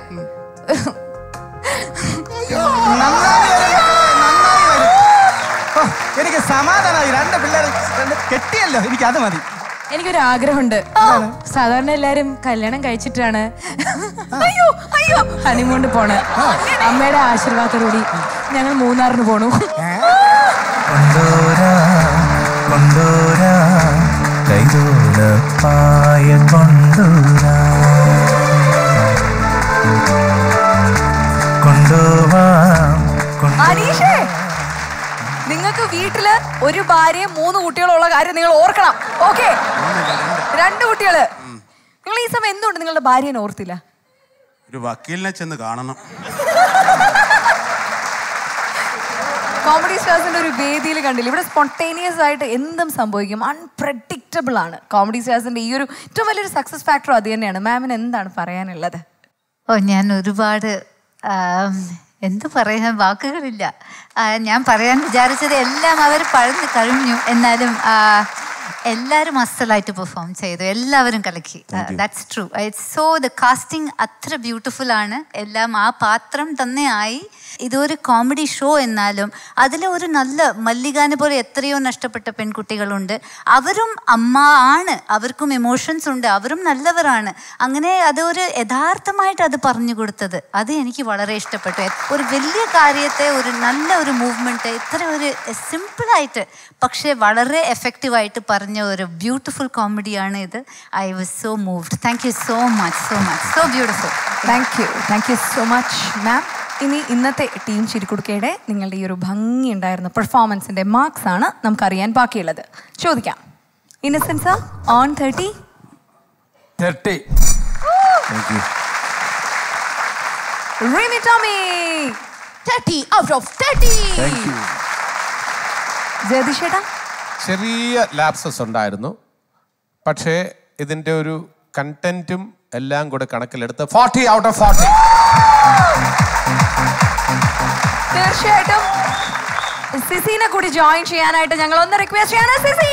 നന്നായി വരും മക്കളെ, നന്നായി വരും. ഓ, എനിക്ക് സമാധാനമായി രണ്ട് പിള്ളേർ രണ്ട് കെട്ടിയല്ലോ എനിക്ക് അത് മതി എനിക്കൊരു ആഗ്രഹമുണ്ട് സാധാരണ എല്ലാരും കല്യാണം കഴിച്ചിട്ടാണ് അയ്യോ അയ്യോ ഹണിമൂണിന് പോണ് അമ്മയുടെ ആശീർവാദത്തോടുകൂടി ഞങ്ങൾ മൂന്നാറിന് പോണു കൊണ്ടോരാ കൊണ്ടോരാ കൈതോലപ്പായ കൊണ്ടോരാ കൊണ്ടുപോവാം അനീഷേ നിങ്ങൾക്ക് വീട്ടില് ഒരു ഭാര്യയും മൂന്ന് കുട്ടികളുള്ള കാര്യം നിങ്ങൾ ഓർക്കണം ഓക്കെ രണ്ട് കുട്ടികള് നിങ്ങൾ ഈ സമയം എന്തുകൊണ്ട് നിങ്ങളുടെ ഭാര്യനെ ഓർത്തില്ല ഒരു വക്കീലിനെ ചെന്ന് കാണണം കോമഡി സ്റ്റാർസിന്റെ ഒരു വേദിയിൽ കണ്ടില്ല ഇവിടെ സ്പോണ്ടേനിയസ് ആയിട്ട് എന്തും സംഭവിക്കും അൺപ്രഡിക്റ്റബിൾ ആണ് കോമഡി സ്റ്റാർസിന്റെ ഈ ഒരു ഏറ്റവും വലിയൊരു സക്സസ് ഫാക്ടർ അത് തന്നെയാണ് മാമിന് എന്താണ് പറയാനുള്ളത് ഓ ഞാൻ ഒരുപാട് ആം, എന്ത് പറയാൻ വാക്കുകളില്ല ആ, ഞാൻ പറയാൻ വിചാരിച്ചത് എല്ലാം അവർ പറഞ്ഞു കഴിഞ്ഞു എന്നാലും ആ, എല്ലാവരും അസലായിട്ട് പെർഫോം ചെയ്തു എല്ലാവരും കലക്കി that's true it's so the casting അത്ര ബ്യൂട്ടിഫുൾ ആണ് എല്ലാം ആ പാത്രം തന്നെ ആയി ഇതൊരു കോമഡി ഷോ എന്നാലും അതിൽ ഒരു നല്ല മല്ലികാനെ പോലെ എത്രയോ നഷ്ടപ്പെട്ട പെൺകുട്ടികളുണ്ട് അവരും അമ്മ ആണ് അവർക്കും എമോഷൻസ് ഉണ്ട് അവരും നല്ലവരാണ് അങ്ങനെ അത് ഒരു യഥാർത്ഥമായിട്ട് അത് പറഞ്ഞു കൊടുത്തത് അത് എനിക്ക് വളരെ ഇഷ്ടപ്പെട്ടു ഒരു വലിയ കാര്യത്തെ ഒരു നല്ല ഒരു മൂവ്മെൻറ്റ് ഇത്ര ഒരു സിമ്പിളായിട്ട് പക്ഷേ വളരെ എഫക്റ്റീവായിട്ട് പറഞ്ഞ ഒരു ബ്യൂട്ടിഫുൾ കോമഡിയാണ് ഇത് I was so moved thank you so much so much so beautiful thank you thank you so much ma'am ഇനി ഇന്നത്തെ ടീം ചിരിക്കുടുക്കയുടെ നിങ്ങളുടെ ഈ ഒരു ഭംഗി ഉണ്ടായിരുന്ന പെർഫോമൻസിന്റെ മാർക്സ് ആണ് നമുക്കറിയാൻ ബാക്കിയുള്ളത് ചോദിക്കാം innocence on thirty thirty Rimi Tomy thirty out of thirty ജയതിഷേട്ടാ ചെറിയ ലാപ്സസ് ഉണ്ടായിരുന്നു പക്ഷേ ഇതിൻ്റെ ഒരു കണ്ടന്റും എല്ലാം കൂടെ കണക്കിലെടുത്ത് ഫോർട്ടി ഔട്ട് ഓഫ് ഫോർട്ടി തീർച്ചയായിട്ടും സിസിനെ കൂടി ജോയിൻ ചെയ്യാനായിട്ട് ഞങ്ങൾ ഒന്ന് റിക്വസ്റ്റ് ചെയ്യാണ് സിസി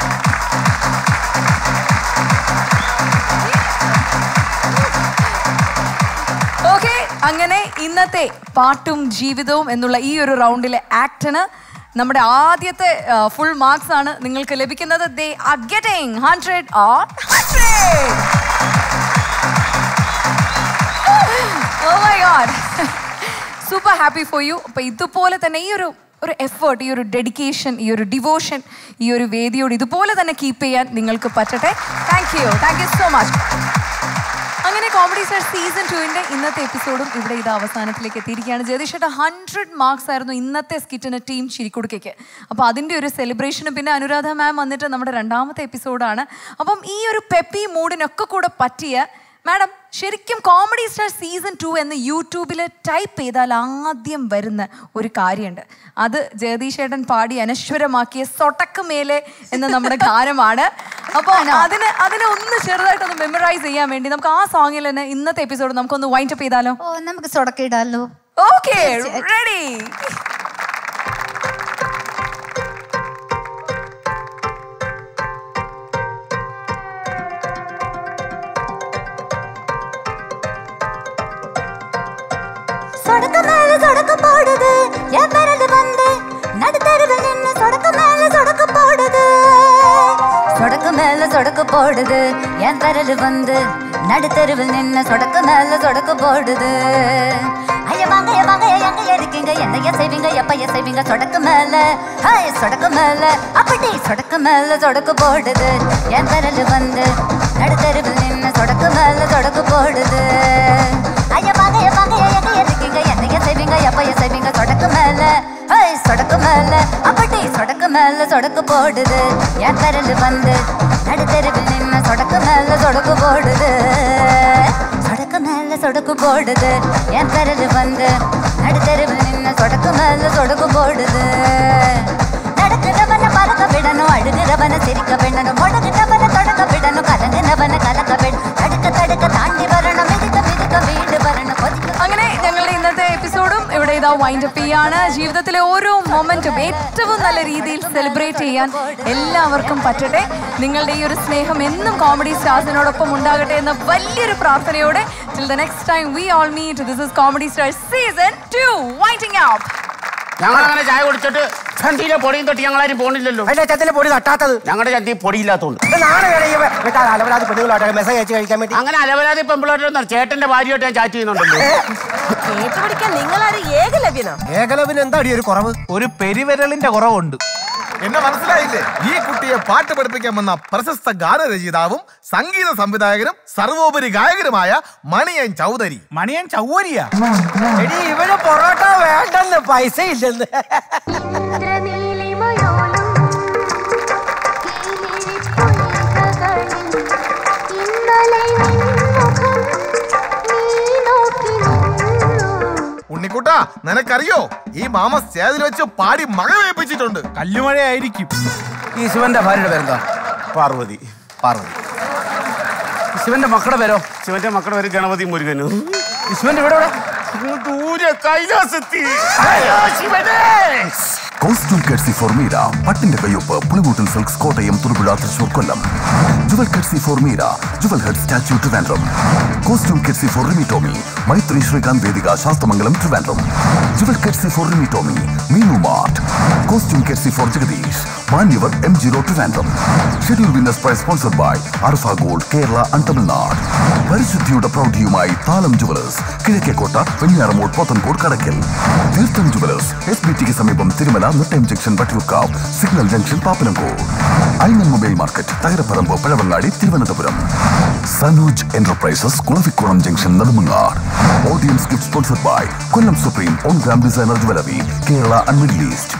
ഓക്കെ അങ്ങനെ ഇന്നത്തെ പാട്ടും ജീവിതവും എന്നുള്ള ഈ ഒരു റൗണ്ടിലെ ആക്ടിന് നമ്മുടെ ആദ്യത്തെ ഫുൾ മാർക്സ് ആണ് നിങ്ങൾക്ക് ലഭിക്കുന്നത് they are getting hundred on hundred oh my God super happy for you അപ്പൊ ഇതുപോലെ തന്നെ ഈ ഒരു ഒരു എഫേർട്ട് ഈ ഒരു ഡെഡിക്കേഷൻ ഈ ഒരു ഡിവോഷൻ ഈ ഒരു വേദിയോട് ഇതുപോലെ തന്നെ കീപ്പ് ചെയ്യാൻ നിങ്ങൾക്ക് പറ്റട്ടെ thank you thank you so much അങ്ങനെ കോമഡി സ്റ്റാർ സീസൺ ടുവിന്റെ ഇന്നത്തെ എപ്പിസോഡും ഇവിടെ ഇത് അവസാനത്തിലേക്ക് എത്തിയിരിക്കുകയാണ് ജയതീഷേട്ട ഹൺഡ്രഡ് മാർക്സ് ആയിരുന്നു ഇന്നത്തെ സ്കിറ്റിന് ടീം ചിരിക്കുടുക്കയ്ക്ക് അപ്പോൾ അതിൻ്റെ ഒരു സെലിബ്രേഷനും പിന്നെ അനുരാധ മാം വന്നിട്ട് നമ്മുടെ രണ്ടാമത്തെ എപ്പിസോഡാണ് അപ്പം ഈ ഒരു പെപ്പി മൂഡിനൊക്കെ കൂടെ പറ്റിയ മാഡം ശരിക്കും കോമഡി സ്റ്റാർ സീസൺ ടു എന്ന് യൂട്യൂബിൽ ടൈപ്പ് ചെയ്താൽ ആദ്യം വരുന്ന ഒരു കാര്യമുണ്ട് അത് ജഗദീഷേട്ടൻ പാടി അനശ്വരമാക്കിയ സൊട്ടക്ക് മേലെ എന്ന നമ്മുടെ ഗാനമാണ് അപ്പോൾ അതിന് അതിനെ ഒന്ന് ചെറുതായിട്ടൊന്ന് മെമ്മറൈസ് ചെയ്യാൻ വേണ്ടി നമുക്ക് ആ സോങ്ങിൽ തന്നെ ഇന്നത്തെ എപ്പിസോഡ് നമുക്കൊന്ന് വൈൻഡ് അപ്പ് ചെയ്താലോ ഓ നമുക്ക് സൊടക്കിടാലോ ഓക്കെ റെഡി சொடக்கு மேல சொடக்கு போடுது என் விரல் வந்து நடுத்தருவில் நின்னு சொடக்கு மேல சொடக்கு போடுது சொடக்கு மேல சொடக்கு போடுது என் விரல் வந்து நடுத்தருவில் நின்னு சொடக்கு மேல சொடக்கு போடுது ஐயா வாங்க ஐயா வாங்க ஐயா எங்க இருக்கீங்க என்னைய செய்வீங்க எப்ப செய்வீங்க சொடக்கு மேல ஹாய் சொடக்கு மேல அப்படி சொடக்கு மேல சொடக்கு போடுது என் விரல் வந்து நடுத்தருவில் நின்னு சொடக்கு மேல சொடக்கு போடுது ஐயா வாங்க ஐயா வாங்க ஐயா எங்க இருக்கீங்க என்னைய செய்வீங்க எப்ப செய்வீங்க சொடக்கு மேல ஹாய் சொடக்கு மேல அப்படி சொடக்கு மேல சொடக்கு போடுது என் விரல் வந்து நடுத்தருவில் நின்னு சொடக்கு மேல சொடக்கு போடுது சொடக்கு மேல சொடக்கு போடுது என் விரல் வந்து நடுத்தருவில் நின்னு சொடக்கு மேல சொடக்கு போடுது நடக்கிறவன பறக்க விடணும் அழுகிறவன சிரிக்க விடணும் முடங்குறவன தொடக்க விடணும் கலங்குறவன கலக்க விடணும் தடுக்க தடுக்க தாண்டி வரணும் மிதிக்க மிதிக்க വീട് വരണം കൊതിക്ക അങ്ങനെ ഞങ്ങളുടെ ഇന്നത്തെ എപ്പിസോഡും ഇവിടെ ഇതാ വൈൻഡ് അപ്പ് ചെയ്യാണ് ജീവിതത്തിലെ ഓരോ മൊമെന്റും ഏറ്റവും നല്ല രീതിയിൽ സെലിബ്രേറ്റ് ചെയ്യാൻ എല്ലാവർക്കും പറ്റട്ടെ നിങ്ങളുടെ ഈ ഒരു സ്നേഹം എന്നും കോമഡി സ്റ്റാർസിനോടൊപ്പം ഉണ്ടാകട്ടെ എന്ന വലിയൊരു പ്രാർത്ഥനയോടെ till the next time we all meet this is comedy star season two winding up ഞങ്ങൾ അങ്ങനെ ചായ കുടിച്ചിട്ട് ചന്തിയിലെ പൊടിയും തൊട്ട് ഞങ്ങളാരും പോണില്ലല്ലോ അതിന്റെ ചത്തിലെ പൊടി തട്ടാത്തത് ഞങ്ങളുടെ ചന്തി പൊടിയില്ലാത്തോണ്ട് അലവരാതി പെണ്ണുകളായിട്ട് മെസ്സേജ് അയച്ച് കഴിക്കാൻ വേണ്ടി അങ്ങനെ അലവരാതി പെമ്പിളോട്ട് ചേട്ടന്റെ ഭാര്യയോട്ട് ഞാൻ ചാറ്റ് ചെയ്യുന്നുണ്ടല്ലോ കേട്ടുപിടിക്കാൻ നിങ്ങളാരും ഏകലവ്യനോ ഏകലവിന് എന്താടി ഒരു കുറവ് ഒരു പെരുവിരലിന്റെ കുറവുണ്ട് എന്നെ മനസ്സിലായില്ലേ ഈ കുട്ടിയെ പാട്ട് പഠിപ്പിക്കാൻ വന്ന പ്രശസ്ത ഗാനരചയിതാവും സംഗീത സംവിധായകനും സർവോപരി ഗായകനുമായ മണിയൻ ചൗധരി മണിയൻ ചൗവരിയാ എടി ഇവന് പൊറോട്ട വേണ്ടെന്ന് പൈസ ഇല്ലെന്ന് ഉണ്ണിക്കുട്ടാ നിനക്കറിയോ ഈ മാമ സ്റ്റേജിൽ വെച്ച് പാടി മഴ വേപ്പിച്ചിട്ടുണ്ട് കല്ലുമഴയായിരിക്കും ഈ ശിവന്റെ ഭാര്യയുടെ പേരെന്താ പാർവതി പാർവതി ശിവന്റെ മക്കളുടെ പേരോ ശിവന്റെ മക്കളുടെ പേര് ഗണപതി മുരുകനും ശിവന്റെ വീട് എവിടെ ദൂരെ കൈലാസത്തി അയ്യോ, ശിവനേ കോസ്റ്റ്യൂം കെഡ്സി ഫോർ മീര പട്ടിന്റെ കയ്യൊപ്പ് Pulikoottan Silks Kottayam Thurappuzha Thrissur Kollam jewel credits for Meera jewel head statue Trivandrum costume credits for Rimi Tomy Maithri Sreekanth Vedika Sasthamangalam Trivandrum jewel credits for Rimi Tomy Meenu mart costume credits for Jagadish Manyavar M zero Trivandrum schedule winners prize sponsored by Arfa gold Kerala and Tamil Nadu പരിശുദ്ധിയുടെ പ്രൗഢിയുമായി Thalam jewellers Kizhakkekotta Venjaramoodu Pothencode Kadakkal Theertham jewellers S B ടിക്ക് സമീപം Thirumala Nettayam junction Vattiyoorkavu signal junction Pappanamcode Aiman mobile market Thakaraparambu Pazhavangadi Thiruvananthapuram Sanooj enterprises Kulavikkulam junction Nedumangad audience's gift sponsored by Kollam supreme one gram designer jewellery Kerala and Middle east